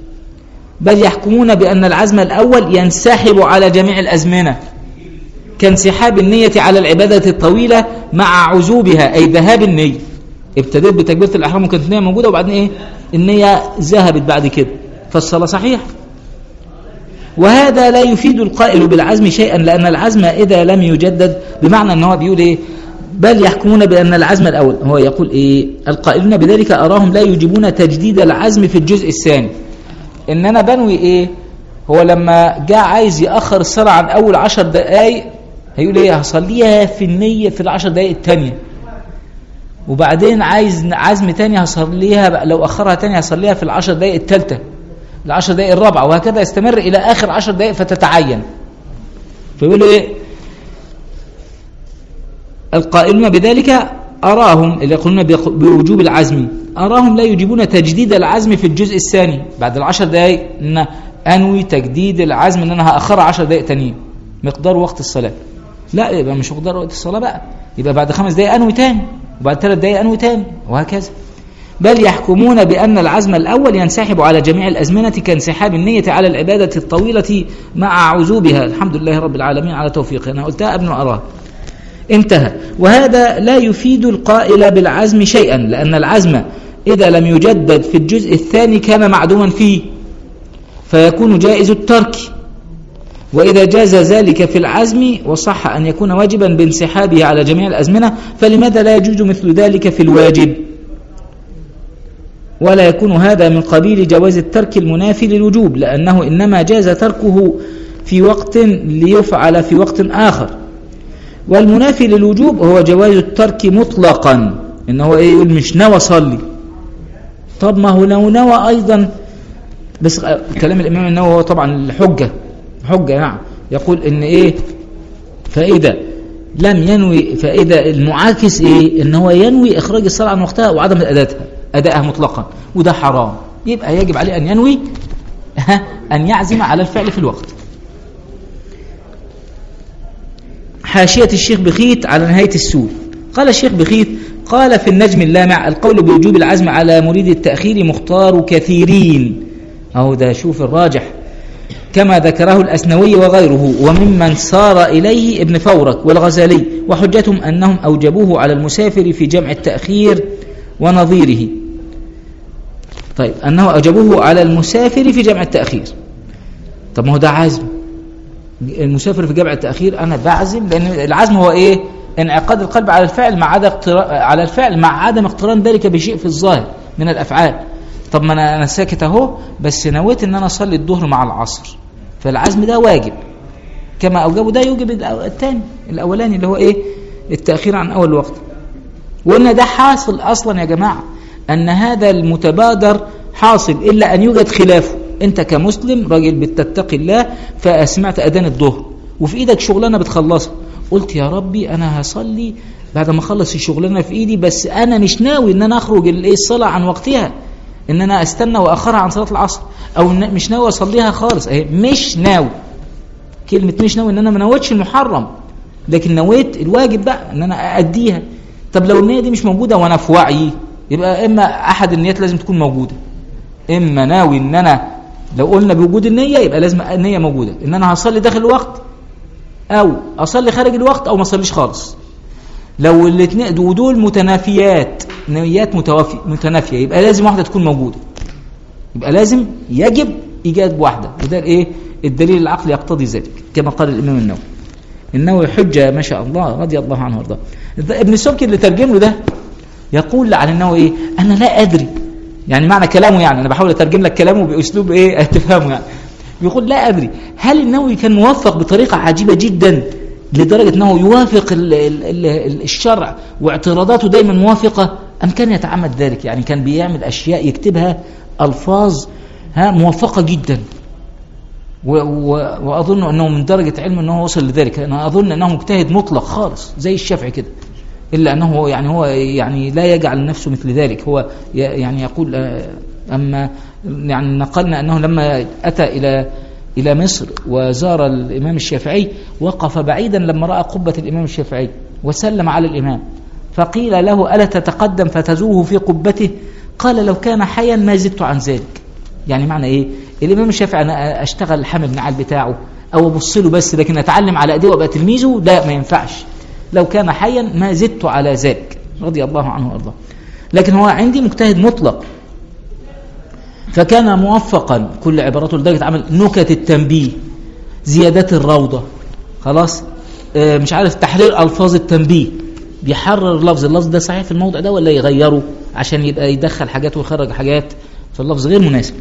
بل يحكمون بأن العزم الأول ينسحب على جميع الأزمنة كانسحاب النية على العبادة الطويلة مع عزوبها أي ذهاب النية ابتديت بتكبيرة الإحرام وكانت النية موجودة وبعدين إيه النية ذهبت بعد كده فالصلاة صحيح وهذا لا يفيد القائل بالعزم شيئا لأن العزم إذا لم يجدد بمعنى أنه بيقول إيه بل يحكمون بأن العزم الأول هو يقول إيه القائلون بذلك أراهم لا يجيبون تجديد العزم في الجزء الثاني إن أنا بنوي إيه هو لما جاء عايز يأخر الصلاة عن أول عشر دقايق هيقول إيه هصليها في النية في العشر دقايق الثانية وبعدين عايز عزم تاني هصليها لو أخرها تاني هصليها في العشر دقايق الثالثة العشر دقائق الرابعة وهكذا يستمر إلى آخر عشر دقائق فتتعين فيقولوا إيه القائلون بذلك أراهم اللي يقولون بوجوب العزم أراهم لا يجيبون تجديد العزم في الجزء الثاني بعد العشر دقائق إن أنوي تجديد العزم إن أنا هأخر عشر دقائق تانيين مقدار وقت الصلاة لا يبقى مش مقدار وقت الصلاة بقى يبقى بعد خمس دقائق أنوي تاني وبعد ثلاث دقائق أنوي تاني وهكذا بل يحكمون بأن العزم الأول ينسحب على جميع الأزمنة كانسحاب النية على العبادة الطويلة مع عزوبها الحمد لله رب العالمين على توفيقه أنا قلتها قبل ما أراها انتهى وهذا لا يفيد القائل بالعزم شيئا لأن العزم إذا لم يجدد في الجزء الثاني كان معدوما فيه فيكون جائز الترك وإذا جاز ذلك في العزم وصح أن يكون واجبا بانسحابه على جميع الأزمنة فلماذا لا يجوز مثل ذلك في الواجب ولا يكون هذا من قبيل جواز الترك المنافي للوجوب لأنه إنما جاز تركه في وقت ليفعل في وقت آخر والمنافي للوجوب هو جواز الترك مطلقا إن هو إيه يقول مش نوى صلي طب ما هو لو نوى أيضا بس كلام الإمام النووي هو طبعا الحجة حجة نعم يقول إن إيه فإذا لم ينوي فإذا المعاكس إيه إن هو ينوي إخراج الصلاة عن وقتها وعدم أداتها أدائها مطلقا وده حرام يبقى يجب عليه أن ينوي أن يعزم على الفعل في الوقت حاشية الشيخ بخيت على نهاية السور قال الشيخ بخيت قال في النجم اللامع القول بوجوب العزم على مريد التأخير مختار كثيرين أو ده شوف الراجح كما ذكره الأسنوي وغيره وممن سار إليه ابن فورك والغزالي وحجتهم أنهم أوجبوه على المسافر في جمع التأخير ونظيره طيب أنه أوجبوه على المسافر في جمع التأخير طب ما هو ده عزم المسافر في جمع التأخير أنا بعزم لأن العزم هو إيه انعقاد القلب على الفعل مع عدم على الفعل مع عدم اقتران ذلك بشيء في الظاهر من الأفعال طب ما أنا أنا ساكت أهو بس نويت إن أنا أصلي الظهر مع العصر فالعزم ده واجب كما أوجبه ده يوجب الثاني الأولاني اللي هو إيه التأخير عن أول الوقت وأن ده حاصل أصلا يا جماعة أن هذا المتبادر حاصل إلا أن يوجد خلافه أنت كمسلم راجل بتتقي الله فسمعت أذان الظهر وفي إيدك شغلانة بتخلصها قلت يا ربي أنا هصلي بعد ما أخلص الشغلانة في إيدي بس أنا مش ناوي أن أنا أخرج الصلاة عن وقتها ان انا استنى واخرها عن صلاه العصر او مش ناوي اصليها خالص اهي مش ناوي كلمه مش ناوي ان انا ما نويتش المحرم لكن نويت الواجب بقى ان انا ااديها طب لو النيه دي مش موجوده وانا في وعي يبقى اما احد النيات لازم تكون موجوده اما ناوي ان انا لو قلنا بوجود النيه يبقى لازم النيه موجوده ان انا هصلي داخل الوقت او اصلي خارج الوقت او ما اصليش خالص لو الاثنين ودول متنافيات نيات متنافيه يبقى لازم واحده تكون موجوده يبقى لازم يجب ايجاد واحده وده الايه الدليل العقلي يقتضي ذلك كما قال الامام النووي النووي حجه ما شاء الله رضي الله عنه وارضاه ابن السبكي اللي ترجمه ده يقول عن النووي ايه انا لا ادري يعني معنى كلامه يعني انا بحاول اترجم لك كلامه باسلوب ايه تفهمه يعني بيقول لا ادري هل النووي كان موفق بطريقه عجيبه جدا لدرجة أنه يوافق ال ال ال الشرع واعتراضاته دايما موافقة أم كان يتعمد ذلك يعني كان بيعمل أشياء يكتبها ألفاظ ها موفقة جدا و و وأظن أنه من درجة علم أنه وصل لذلك أنا أظن أنه مجتهد مطلق خالص زي الشافعي كده إلا أنه يعني هو يعني لا يجعل نفسه مثل ذلك هو يعني يقول أما يعني نقلنا أنه لما أتى إلى إلى مصر وزار الإمام الشافعي وقف بعيدا لما رأى قبة الإمام الشافعي وسلم على الإمام فقيل له ألا تتقدم فتزوره في قبته قال لو كان حيا ما زدت عن ذلك يعني معنى إيه الإمام الشافعي أنا أشتغل حامل نعال بتاعه أو أبص له بس لكن أتعلم على أيديه وأبقى تلميذه لا ما ينفعش لو كان حيا ما زدت على ذلك رضي الله عنه وأرضاه لكن هو عندي مجتهد مطلق فكان موفقا كل عباراته لدرجة عمل نكت التنبيه زيادات الروضة خلاص آه مش عارف تحرير ألفاظ التنبيه بيحرر اللفظ اللفظ ده صحيح في الموضع ده ولا يغيره عشان يبقى يدخل حاجات ويخرج حاجات فاللفظ غير مناسب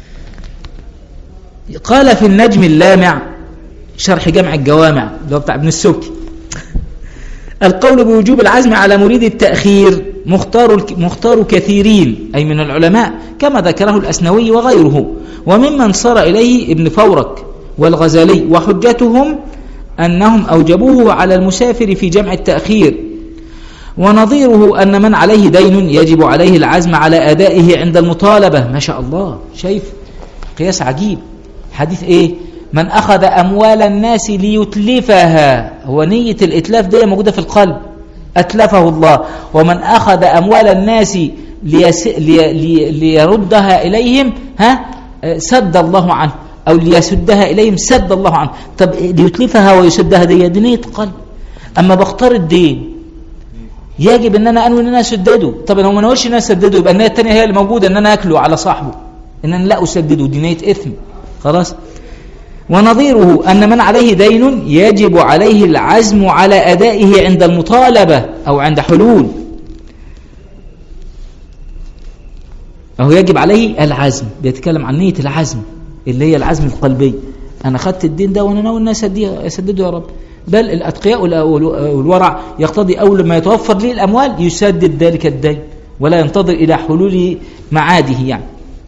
قال في النجم اللامع شرح جمع الجوامع اللي هو بتاع ابن السبكي القول بوجوب العزم على مريد التأخير مختار مختار كثيرين أي من العلماء كما ذكره الأسنوي وغيره وممن صار إليه ابن فورك والغزالي وحجتهم أنهم أوجبوه على المسافر في جمع التأخير ونظيره أن من عليه دين يجب عليه العزم على أدائه عند المطالبة ما شاء الله شايف قياس عجيب حديث إيه من أخذ أموال الناس ليتلفها هو نية الإتلاف دي موجودة في القلب أتلفه الله ومن أخذ أموال الناس ليس لي لي ليردها إليهم ها سد الله عنه أو ليسدها إليهم سد الله عنه طب ليتلفها ويسدها دي دينية قلب أما بختار الدين يجب ان انا انوي ان انا اسدده طب لو ما نويش ان انا اسدده يبقى النيه الثانيه هي اللي موجوده ان انا اكله على صاحبه ان انا لا اسدده دي نيه اثم خلاص ونظيره ان من عليه دين يجب عليه العزم على ادائه عند المطالبه او عند حلول أو يجب عليه العزم بيتكلم عن نية العزم اللي هي العزم القلبي أنا خدت الدين ده وأنا ناوي أن أسدده يا رب بل الأتقياء والورع يقتضي أول ما يتوفر لي الأموال يسدد ذلك الدين ولا ينتظر إلى حلول معاده يعني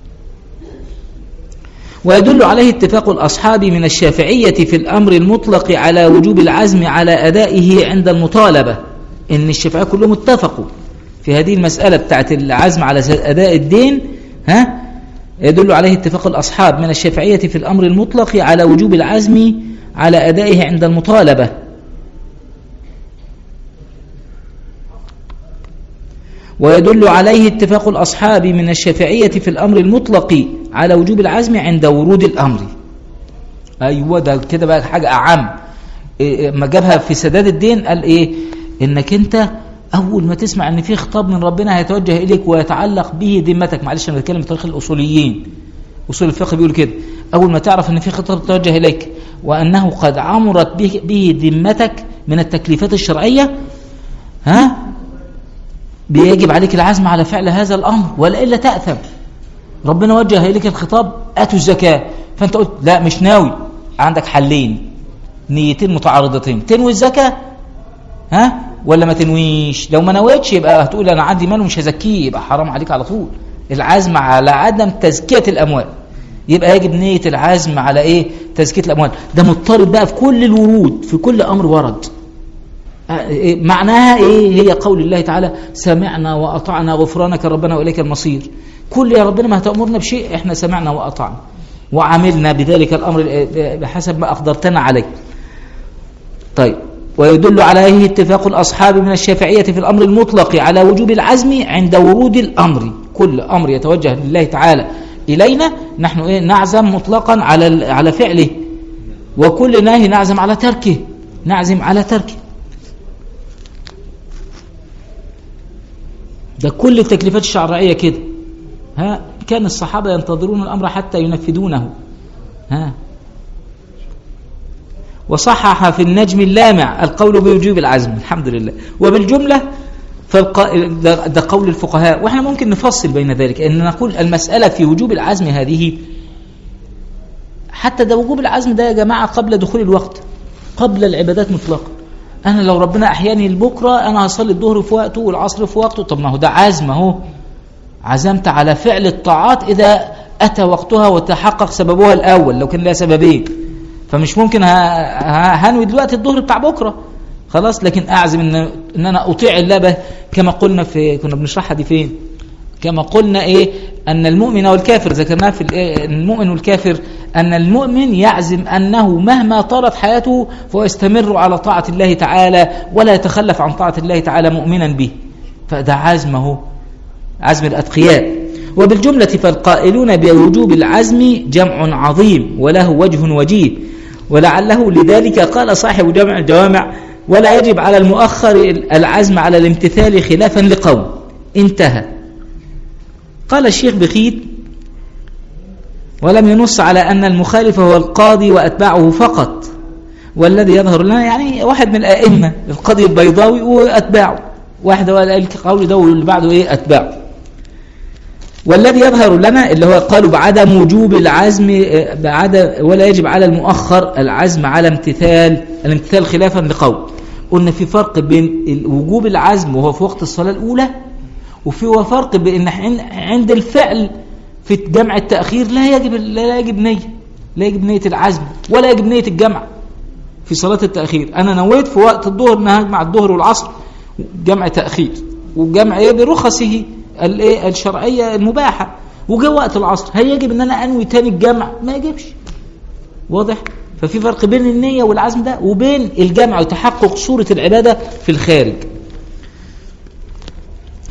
ويدل عليه اتفاق الأصحاب من الشافعية في الأمر المطلق على وجوب العزم على أدائه عند المطالبة إن الشافعية كلهم اتفقوا في هذه المسألة بتاعت العزم على أداء الدين ها يدل عليه اتفاق الأصحاب من الشافعية في الأمر المطلق على وجوب العزم على أدائه عند المطالبة ويدل عليه اتفاق الأصحاب من الشافعية في الأمر المطلق على وجوب العزم عند ورود الأمر أيوة ده كده بقى حاجة أعم إيه ما جابها في سداد الدين قال إيه إنك أنت أول ما تسمع أن في خطاب من ربنا هيتوجه إليك ويتعلق به ذمتك معلش أنا بتكلم بطريق الأصوليين أصول الفقه بيقول كده أول ما تعرف أن في خطاب يتوجه إليك وأنه قد عمرت به, به ذمتك من التكليفات الشرعية ها بيجب عليك العزم على فعل هذا الأمر ولا تأثم ربنا وجه إليك الخطاب أتوا الزكاة فأنت قلت لا مش ناوي عندك حلين نيتين متعارضتين تنوي الزكاة ها ولا ما تنويش لو ما نويتش يبقى هتقول انا عندي مال ومش هزكيه يبقى حرام عليك على طول العزم على عدم تزكيه الاموال يبقى يجب نيه العزم على ايه تزكيه الاموال ده مضطرب بقى في كل الورود في كل امر ورد معناها ايه هي قول الله تعالى سمعنا واطعنا غفرانك ربنا واليك المصير كل يا ربنا ما هتامرنا بشيء احنا سمعنا واطعنا وعملنا بذلك الامر بحسب ما اقدرتنا عليه طيب ويدل عليه اتفاق الأصحاب من الشافعية في الأمر المطلق على وجوب العزم عند ورود الأمر كل أمر يتوجه لله تعالى إلينا نحن إيه نعزم مطلقا على على فعله وكل نهي نعزم على تركه نعزم على تركه ده كل التكليفات الشرعية كده ها كان الصحابة ينتظرون الأمر حتى ينفذونه ها وصحح في النجم اللامع القول بوجوب العزم الحمد لله وبالجملة فالق... ده قول الفقهاء واحنا ممكن نفصل بين ذلك ان نقول المسألة في وجوب العزم هذه حتى ده وجوب العزم ده يا جماعة قبل دخول الوقت قبل العبادات مطلقا انا لو ربنا احياني لبكره انا هصلي الظهر في وقته والعصر في وقته طب ما هو ده عزم اهو عزمت على فعل الطاعات اذا اتى وقتها وتحقق سببها الاول لو كان لها سببين فمش ممكن هنوي دلوقتي الظهر بتاع بكره خلاص لكن اعزم ان ان انا اطيع الله كما قلنا في كنا بنشرحها دي فين كما قلنا ايه ان المؤمن والكافر ذكرناها في المؤمن والكافر ان المؤمن يعزم انه مهما طالت حياته فهو يستمر على طاعه الله تعالى ولا يتخلف عن طاعه الله تعالى مؤمنا به فده عزمه عزم الاتقياء وبالجمله فالقائلون بوجوب العزم جمع عظيم وله وجه وجيه ولعله لذلك قال صاحب جمع الجوامع ولا يجب على المؤخر العزم على الامتثال خلافا لقوم انتهى قال الشيخ بخيت ولم ينص على أن المخالف هو القاضي وأتباعه فقط والذي يظهر لنا يعني واحد من الأئمة القاضي البيضاوي وأتباعه واحد هو القول ده واللي بعده إيه أتباعه والذي يظهر لنا اللي هو قالوا بعدم وجوب العزم بعدم ولا يجب على المؤخر العزم على امتثال الامتثال خلافا لقول قلنا في فرق بين وجوب العزم وهو في وقت الصلاة الأولى وفي فرق بين عند الفعل في جمع التأخير لا يجب لا يجب نية لا يجب نية العزم ولا يجب نية الجمع في صلاة التأخير أنا نويت في وقت الظهر أن هجمع الظهر والعصر جمع تأخير وجمع إيه برخصه الشرعية المباحة وجاء وقت العصر هل يجب أن أنا أنوي تاني الجمع ما يجبش واضح ففي فرق بين النية والعزم ده وبين الجمع وتحقق صورة العبادة في الخارج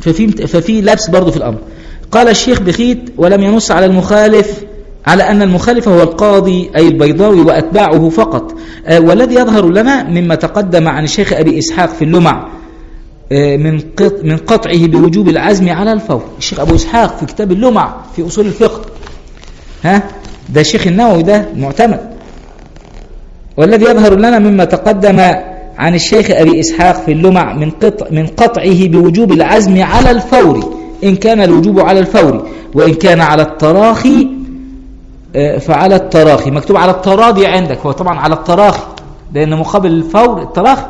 ففي ففي لبس برضه في الأمر قال الشيخ بخيت ولم ينص على المخالف على أن المخالف هو القاضي أي البيضاوي وأتباعه فقط آه، والذي يظهر لنا مما تقدم عن الشيخ أبي إسحاق في اللمع آه، من قط من قطعه بوجوب العزم على الفور الشيخ أبو إسحاق في كتاب اللمع في أصول الفقه ها ده الشيخ النووي ده معتمد والذي يظهر لنا مما تقدم عن الشيخ أبي إسحاق في اللمع من قطع من قطعه بوجوب العزم على الفور إن كان الوجوب على الفور وإن كان على التراخي آه، فعلى التراخي مكتوب على التراضي عندك هو طبعا على التراخي لأن مقابل الفور التراخي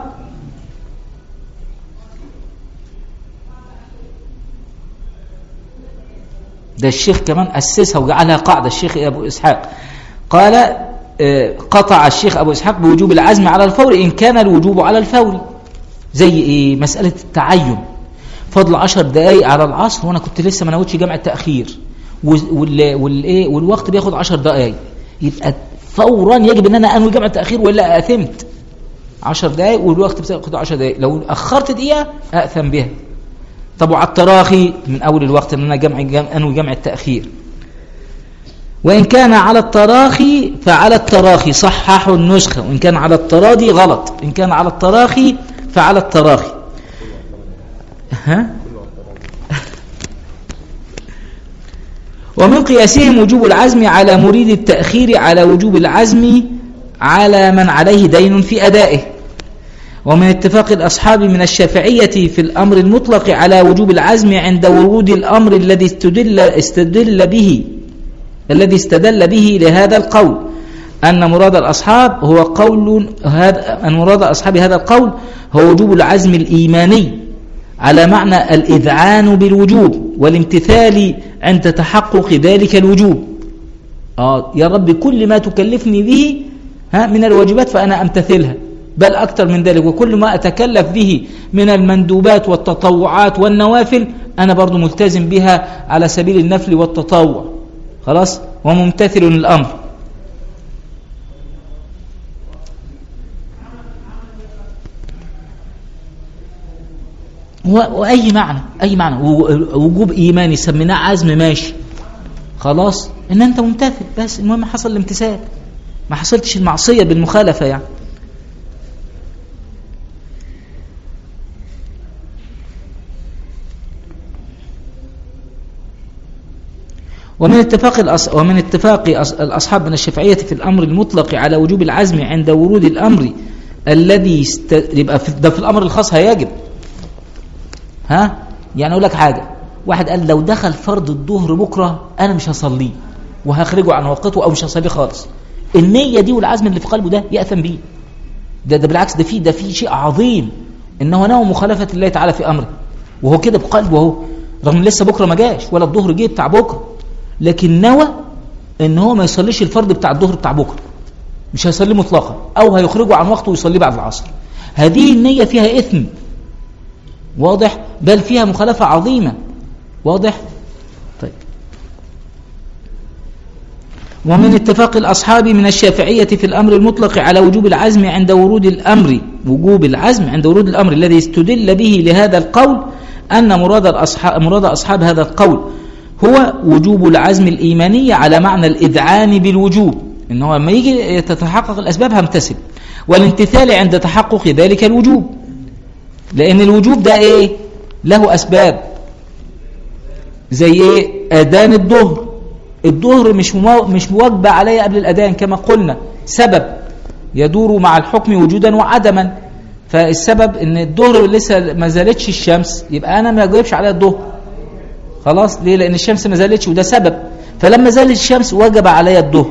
ده الشيخ كمان أسسها وجعلها قاعدة الشيخ أبو إسحاق قال آه، قطع الشيخ أبو إسحاق بوجوب العزم على الفور إن كان الوجوب على الفور زي إيه مسألة التعين فضل عشر دقايق على العصر وأنا كنت لسه ما نويتش جمع التأخير وال والإيه والوقت بياخد عشر دقايق يبقى فورا يجب ان انا انوي جمع التاخير ولا اثمت 10 دقائق والوقت بتاخد 10 دقائق لو اخرت دقيقه اثم بها طب وعلى التراخي من اول الوقت ان انا جمع انوي جمع التاخير وإن كان على التراخي فعلى التراخي صححوا النسخة وإن كان على التراضي غلط إن كان على التراخي فعلى التراخي ها ومن قياسهم وجوب العزم على مريد التأخير على وجوب العزم على من عليه دين في أدائه ومن اتفاق الأصحاب من الشافعية في الأمر المطلق على وجوب العزم عند ورود الأمر الذي استدل, استدل به الذي استدل به لهذا القول أن مراد الأصحاب هو قول هذا أن مراد أصحاب هذا القول هو وجوب العزم الإيماني على معنى الإذعان بالوجوب والامتثال عند تحقق ذلك الوجوب آه يا رب كل ما تكلفني به ها من الواجبات فأنا أمتثلها بل أكثر من ذلك وكل ما أتكلف به من المندوبات والتطوعات والنوافل أنا برضو ملتزم بها على سبيل النفل والتطوع خلاص وممتثل الأمر وأي معنى أي معنى وجوب إيماني سميناه عزم ماشي خلاص إن أنت ممتثل بس المهم حصل الامتثال ما حصلتش المعصية بالمخالفة يعني ومن اتفاق الأص... ومن اتفاق الأصحاب من الشافعية في الأمر المطلق على وجوب العزم عند ورود الأمر الذي است... يبقى في... ده في الأمر الخاص هيجب ها يعني اقول لك حاجه واحد قال لو دخل فرض الظهر بكره انا مش هصليه وهخرجه عن وقته او مش هصليه خالص النيه دي والعزم اللي في قلبه ده ياثم بيه ده ده بالعكس ده في ده في شيء عظيم انه نوى مخالفه الله تعالى في امره وهو كده بقلبه اهو رغم لسه بكره ما جاش ولا الظهر جه بتاع بكره لكن نوى ان هو ما يصليش الفرض بتاع الظهر بتاع بكره مش هيصليه مطلقا او هيخرجه عن وقته ويصليه بعد العصر هذه النيه فيها اثم واضح بل فيها مخالفة عظيمة واضح طيب ومن اتفاق الأصحاب من الشافعية في الأمر المطلق على وجوب العزم عند ورود الأمر وجوب العزم عند ورود الأمر الذي استدل به لهذا القول أن مراد الأصحاب, مراد أصحاب هذا القول هو وجوب العزم الإيماني على معنى الإذعان بالوجوب إنه لما يجي تتحقق الأسباب همتثل والامتثال عند تحقق ذلك الوجوب لأن الوجوب ده إيه له أسباب زي إيه أذان الظهر الظهر مش مش موجبة علي قبل الأذان كما قلنا سبب يدور مع الحكم وجودا وعدما فالسبب ان الظهر لسه ما زالتش الشمس يبقى انا ما اجاوبش على الظهر خلاص ليه لان الشمس ما زالتش وده سبب فلما زالت الشمس وجب علي الظهر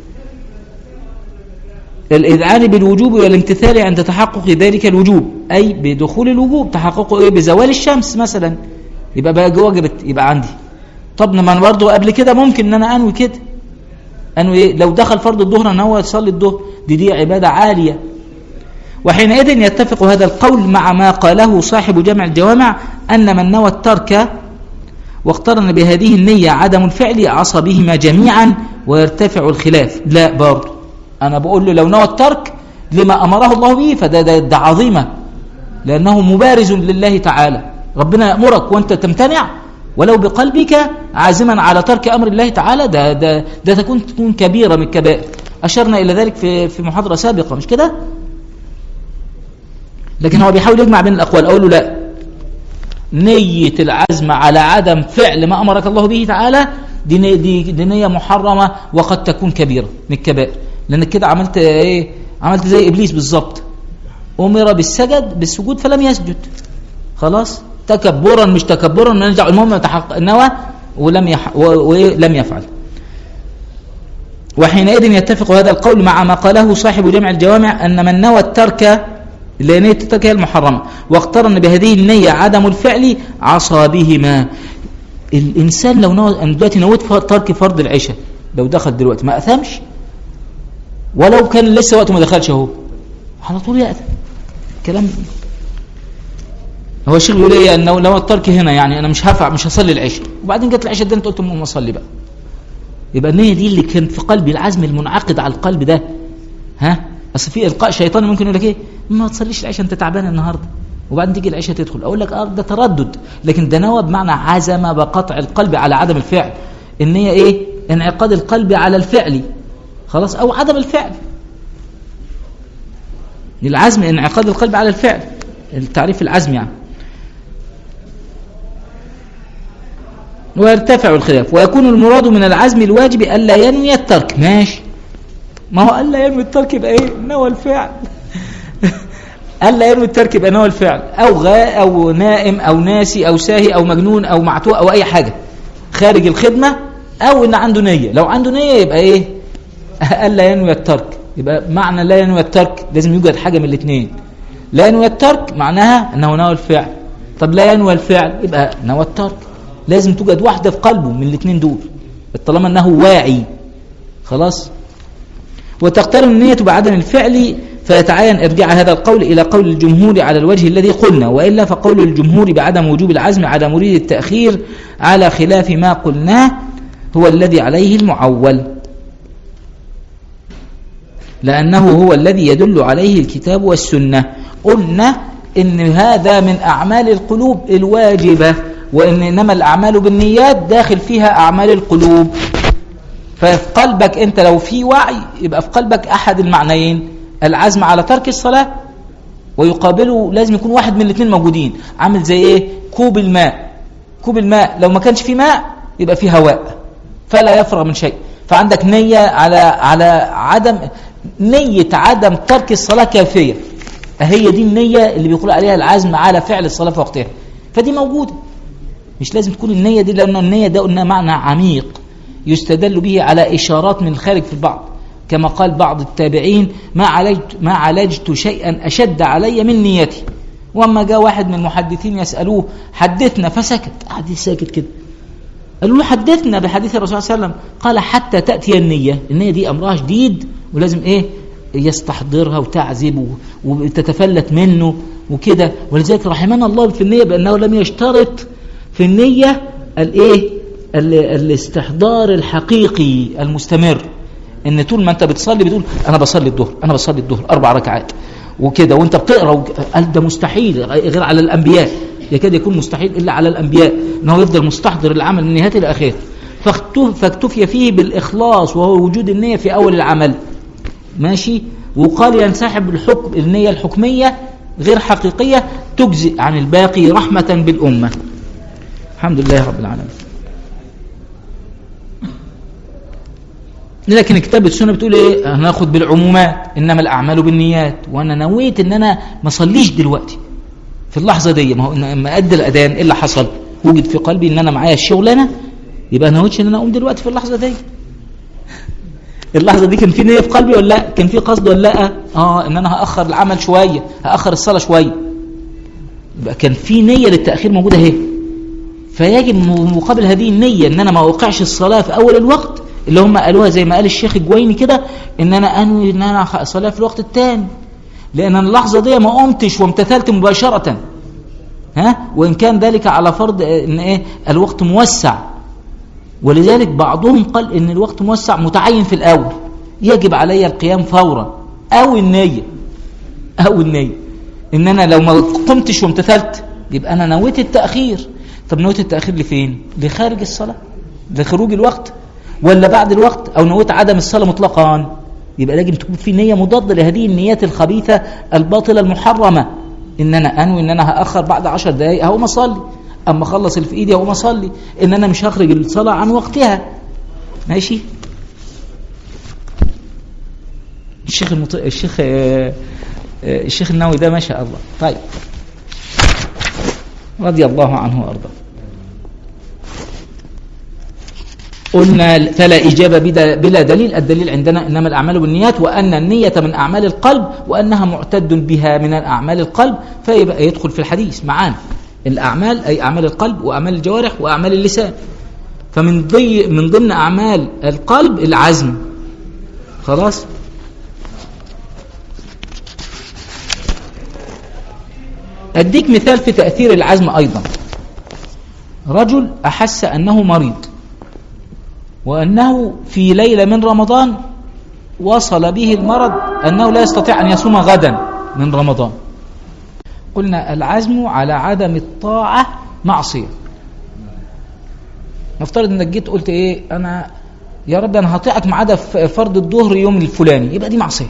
الإذعان بالوجوب والامتثال عند تحقق ذلك الوجوب أي بدخول الوجوب تحققه إيه بزوال الشمس مثلا يبقى بقى وجبت يبقى عندي طب ما انا برضه قبل كده ممكن ان انا انوي كده انوي ايه لو دخل فرض الظهر ان هو يصلي الظهر دي دي عباده عاليه وحينئذ يتفق هذا القول مع ما قاله صاحب جمع الجوامع ان من نوى الترك واقترن بهذه النيه عدم الفعل عصى بهما جميعا ويرتفع الخلاف لا برضه أنا بقول له لو نوى الترك لما أمره الله به فده ده, ده عظيمة لأنه مبارز لله تعالى ربنا يأمرك وانت تمتنع ولو بقلبك عازما على ترك امر الله تعالى ده ده ده تكون تكون كبيره من الكبائر اشرنا الى ذلك في في محاضره سابقه مش كده لكن هو بيحاول يجمع بين الاقوال اقول له لا نية العزم على عدم فعل ما امرك الله به تعالى دي نية, دي, دي نية محرمة وقد تكون كبيرة من الكبائر لانك كده عملت ايه عملت زي ابليس بالظبط امر بالسجد بالسجود فلم يسجد خلاص تكبرا مش تكبرا نرجع المهم تحقق نوى ولم يح... ولم يفعل وحينئذ يتفق هذا القول مع ما قاله صاحب جمع الجوامع أن من نوى الترك لأن الترك هي المحرمة واقترن بهذه النية عدم الفعل عصى بهما الإنسان لو نوى أنا دلوقتي نويت ترك فرض العشاء لو دخل دلوقتي ما أثمش ولو كان لسه وقته ما دخلش اهو على طول يأثم كلام هو الشيخ بيقول ايه انه لو الترك هنا يعني انا مش هفع مش هصلي العشاء وبعدين جت العشاء ده انت قلت المهم اصلي بقى يبقى النية دي اللي كان في قلبي العزم المنعقد على القلب ده ها اصل في القاء شيطاني ممكن يقول لك ايه ما تصليش العشاء انت تعبان النهارده وبعدين تيجي العشاء تدخل اقول لك اه ده تردد لكن ده نوى بمعنى عزم بقطع القلب على عدم الفعل النية ايه انعقاد القلب على الفعل خلاص او عدم الفعل العزم انعقاد القلب على الفعل التعريف العزم يعني ويرتفع الخلاف ويكون المراد من العزم الواجب ألا ينوي الترك ماشي ما هو ألا ينوي الترك يبقى إيه نوى الفعل ألا ينوي الترك يبقى نوى الفعل أو غاء أو نائم أو ناسي أو ساهي أو مجنون أو معتوه أو أي حاجة خارج الخدمة أو إن عنده نية لو عنده نية يبقى إيه ألا ينوي الترك يبقى معنى لا ينوي الترك لازم يوجد حاجة من الاثنين لا ينوي الترك معناها أنه نوى الفعل طب لا ينوي الفعل يبقى نوى الترك لازم توجد واحدة في قلبه من الاثنين دول طالما أنه واعي خلاص وتقترن النية بعدم الفعل فيتعين ارجاع هذا القول إلى قول الجمهور على الوجه الذي قلنا وإلا فقول الجمهور بعدم وجوب العزم على مريد التأخير على خلاف ما قلناه هو الذي عليه المعول لأنه هو الذي يدل عليه الكتاب والسنة قلنا إن هذا من أعمال القلوب الواجبة وإن إنما الأعمال بالنيات داخل فيها أعمال القلوب ففي قلبك أنت لو في وعي يبقى في قلبك أحد المعنيين العزم على ترك الصلاة ويقابله لازم يكون واحد من الاثنين موجودين عامل زي إيه كوب الماء كوب الماء لو ما كانش فيه ماء يبقى فيه هواء فلا يفرغ من شيء فعندك نية على على عدم نية عدم ترك الصلاة كافية هي دي النية اللي بيقول عليها العزم على فعل الصلاة في وقتها فدي موجودة مش لازم تكون النية دي لأن النية ده قلنا معنى عميق يستدل به على إشارات من الخارج في البعض كما قال بعض التابعين ما عالجت, ما عالجت شيئا أشد علي من نيتي وأما جاء واحد من المحدثين يسألوه حدثنا فسكت قعد ساكت كده قالوا له حدثنا بحديث الرسول صلى الله عليه وسلم قال حتى تأتي النية النية دي أمرها شديد ولازم إيه يستحضرها وتعزب وتتفلت منه وكده ولذلك رحمنا الله في النية بأنه لم يشترط في النية الايه الاستحضار الحقيقي المستمر ان طول ما انت بتصلي بتقول انا بصلي الظهر انا بصلي الظهر اربع ركعات وكده وانت بتقرا قال ده مستحيل غير على الانبياء يكاد يكون مستحيل الا على الانبياء انه يفضل مستحضر العمل من نهايه الى اخره فاكتفي فيه بالاخلاص وهو وجود النيه في اول العمل ماشي وقال ينسحب الحكم النيه الحكميه غير حقيقيه تجزئ عن الباقي رحمه بالامه الحمد لله رب العالمين لكن كتاب السنه بتقول ايه هناخد بالعمومات انما الاعمال بالنيات وانا نويت ان انا ما اصليش دلوقتي في اللحظه دي ما هو لما ادى الاذان ايه اللي حصل وجد في قلبي ان انا معايا الشغلانه يبقى انا نويتش ان انا اقوم دلوقتي في اللحظه دي اللحظه دي كان في نيه في قلبي ولا لا كان في قصد ولا لا اه ان انا هاخر العمل شويه هاخر الصلاه شويه يبقى كان في نيه للتاخير موجوده اهي فيجب مقابل هذه النية ان انا ما اوقعش الصلاة في اول الوقت اللي هم قالوها زي ما قال الشيخ الجويني كده ان انا انوي ان انا اصليها في الوقت الثاني لان اللحظة دي ما قمتش وامتثلت مباشرة ها وان كان ذلك على فرض ان ايه الوقت موسع ولذلك بعضهم قال ان الوقت موسع متعين في الاول يجب علي القيام فورا او النية او النية ان انا لو ما قمتش وامتثلت يبقى انا نويت التاخير طب نويت التاخير لفين لخارج الصلاه لخروج الوقت ولا بعد الوقت او نويت عدم الصلاه مطلقا يبقى لازم تكون في نيه مضاده لهذه النيات الخبيثه الباطله المحرمه ان انا انوي ان انا هاخر بعد عشر دقائق هقوم اصلي اما اخلص اللي في ايدي هقوم اصلي ان انا مش هخرج الصلاه عن وقتها ماشي الشيخ المط... الشيخ آه، آه، الشيخ النووي ده ما شاء الله طيب رضي الله عنه وارضاه قلنا فلا إجابة بدا- بلا دليل الدليل عندنا إنما الأعمال بالنيات وأن النية من أعمال القلب وأنها معتد بها من الأعمال القلب فيبقى يدخل في الحديث معانا الأعمال أي أعمال القلب وأعمال الجوارح وأعمال اللسان فمن ضي من ضمن أعمال القلب العزم خلاص أديك مثال في تأثير العزم أيضا رجل أحس أنه مريض وأنه في ليلة من رمضان وصل به المرض أنه لا يستطيع أن يصوم غدا من رمضان قلنا العزم على عدم الطاعة معصية نفترض انك جيت قلت ايه انا يا رب انا هطيعك ما عدا ف- فرض الظهر يوم الفلاني يبقى دي معصيه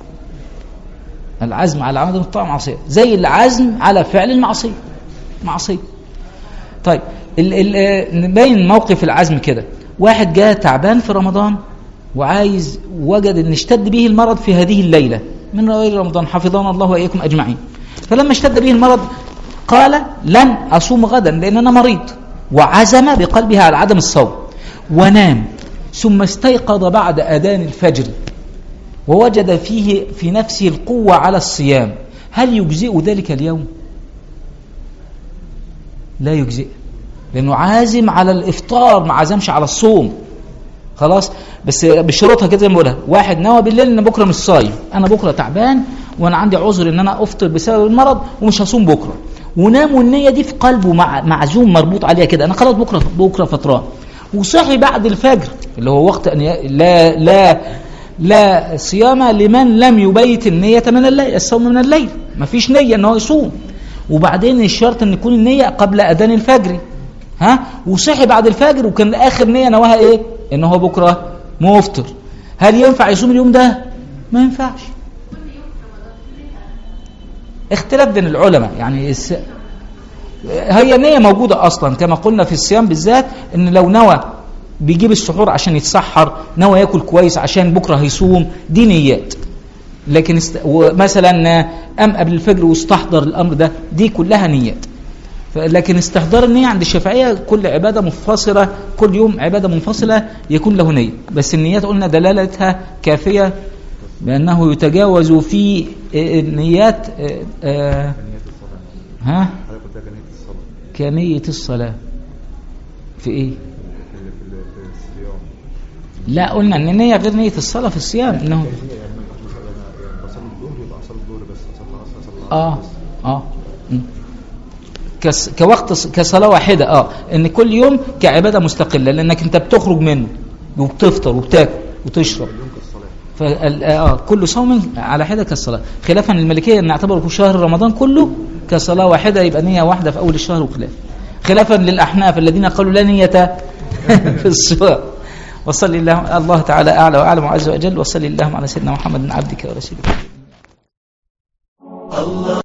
العزم على عدم الطاعه معصيه زي العزم على فعل المعصيه معصيه طيب ال ال آه، نبين موقف العزم كده واحد جاء تعبان في رمضان وعايز وجد ان اشتد به المرض في هذه الليله من ليالي رمضان حفظنا الله واياكم اجمعين فلما اشتد به المرض قال لن اصوم غدا لان انا مريض وعزم بقلبه على عدم الصوم ونام ثم استيقظ بعد اذان الفجر ووجد فيه في نفسه القوه على الصيام هل يجزئ ذلك اليوم لا يجزئ لانه عازم على الافطار ما عزمش على الصوم خلاص بس بشروطها كده زي ما بقولها واحد نوى بالليل ان بكره مش صايم انا بكره تعبان وانا عندي عذر ان انا افطر بسبب المرض ومش هصوم بكره ونام والنيه دي في قلبه مع معزوم مربوط عليها كده انا خلاص بكره بكره فطران وصحي بعد الفجر اللي هو وقت ان ي- لا لا لا صيام لمن لم يبيت النية من الليل الصوم من الليل مفيش نية ان هو يصوم وبعدين الشرط ان يكون النية قبل اذان الفجر ها وصحي بعد الفجر وكان اخر نية نواها ايه ان هو بكره مفطر هل ينفع يصوم اليوم ده ما ينفعش اختلاف بين العلماء يعني الس... هي نية موجودة أصلا كما قلنا في الصيام بالذات إن لو نوى بيجيب السحور عشان يتسحر نوى ياكل كويس عشان بكرة هيصوم دي نيات لكن است... مثلا قام قبل الفجر واستحضر الأمر ده دي كلها نيات ف- لكن استحضار النية عند الشافعية كل عبادة منفصلة كل يوم عبادة منفصلة يكون له نية بس النيات قلنا دلالتها كافية بأنه يتجاوز في آه، النيات آه، آه، كنية الصلاة ها حضرتك قلت لها كنية الصلاة كنية الصلاة في ايه في ال- في ال- في الصيام لا قلنا ان النية غير نية الصلاة في الصيام انه يعني ما ينفعش مثلا انا يعني بصلي الظهر يبقى اصلي الظهر بس اصلي العصر اصلي العصر اه بس. اه م. كس كوقت ص- كصلاة واحدة اه ان كل يوم كعبادة مستقلة لانك انت بتخرج منه وبتفطر وبتاكل وتشرب اليوم كالصلاة فال- اه كل صوم على حده كالصلاه خلافا للمالكيه ان نعتبر شهر رمضان كله كصلاه واحده يبقى نيه واحده في اول الشهر وخلاف خلافا للاحناف الذين قالوا لا نيه في الصيام وصلي الله الله تعالى اعلى واعلم وعز وجل وصلي اللهم على سيدنا محمد عبدك ورسولك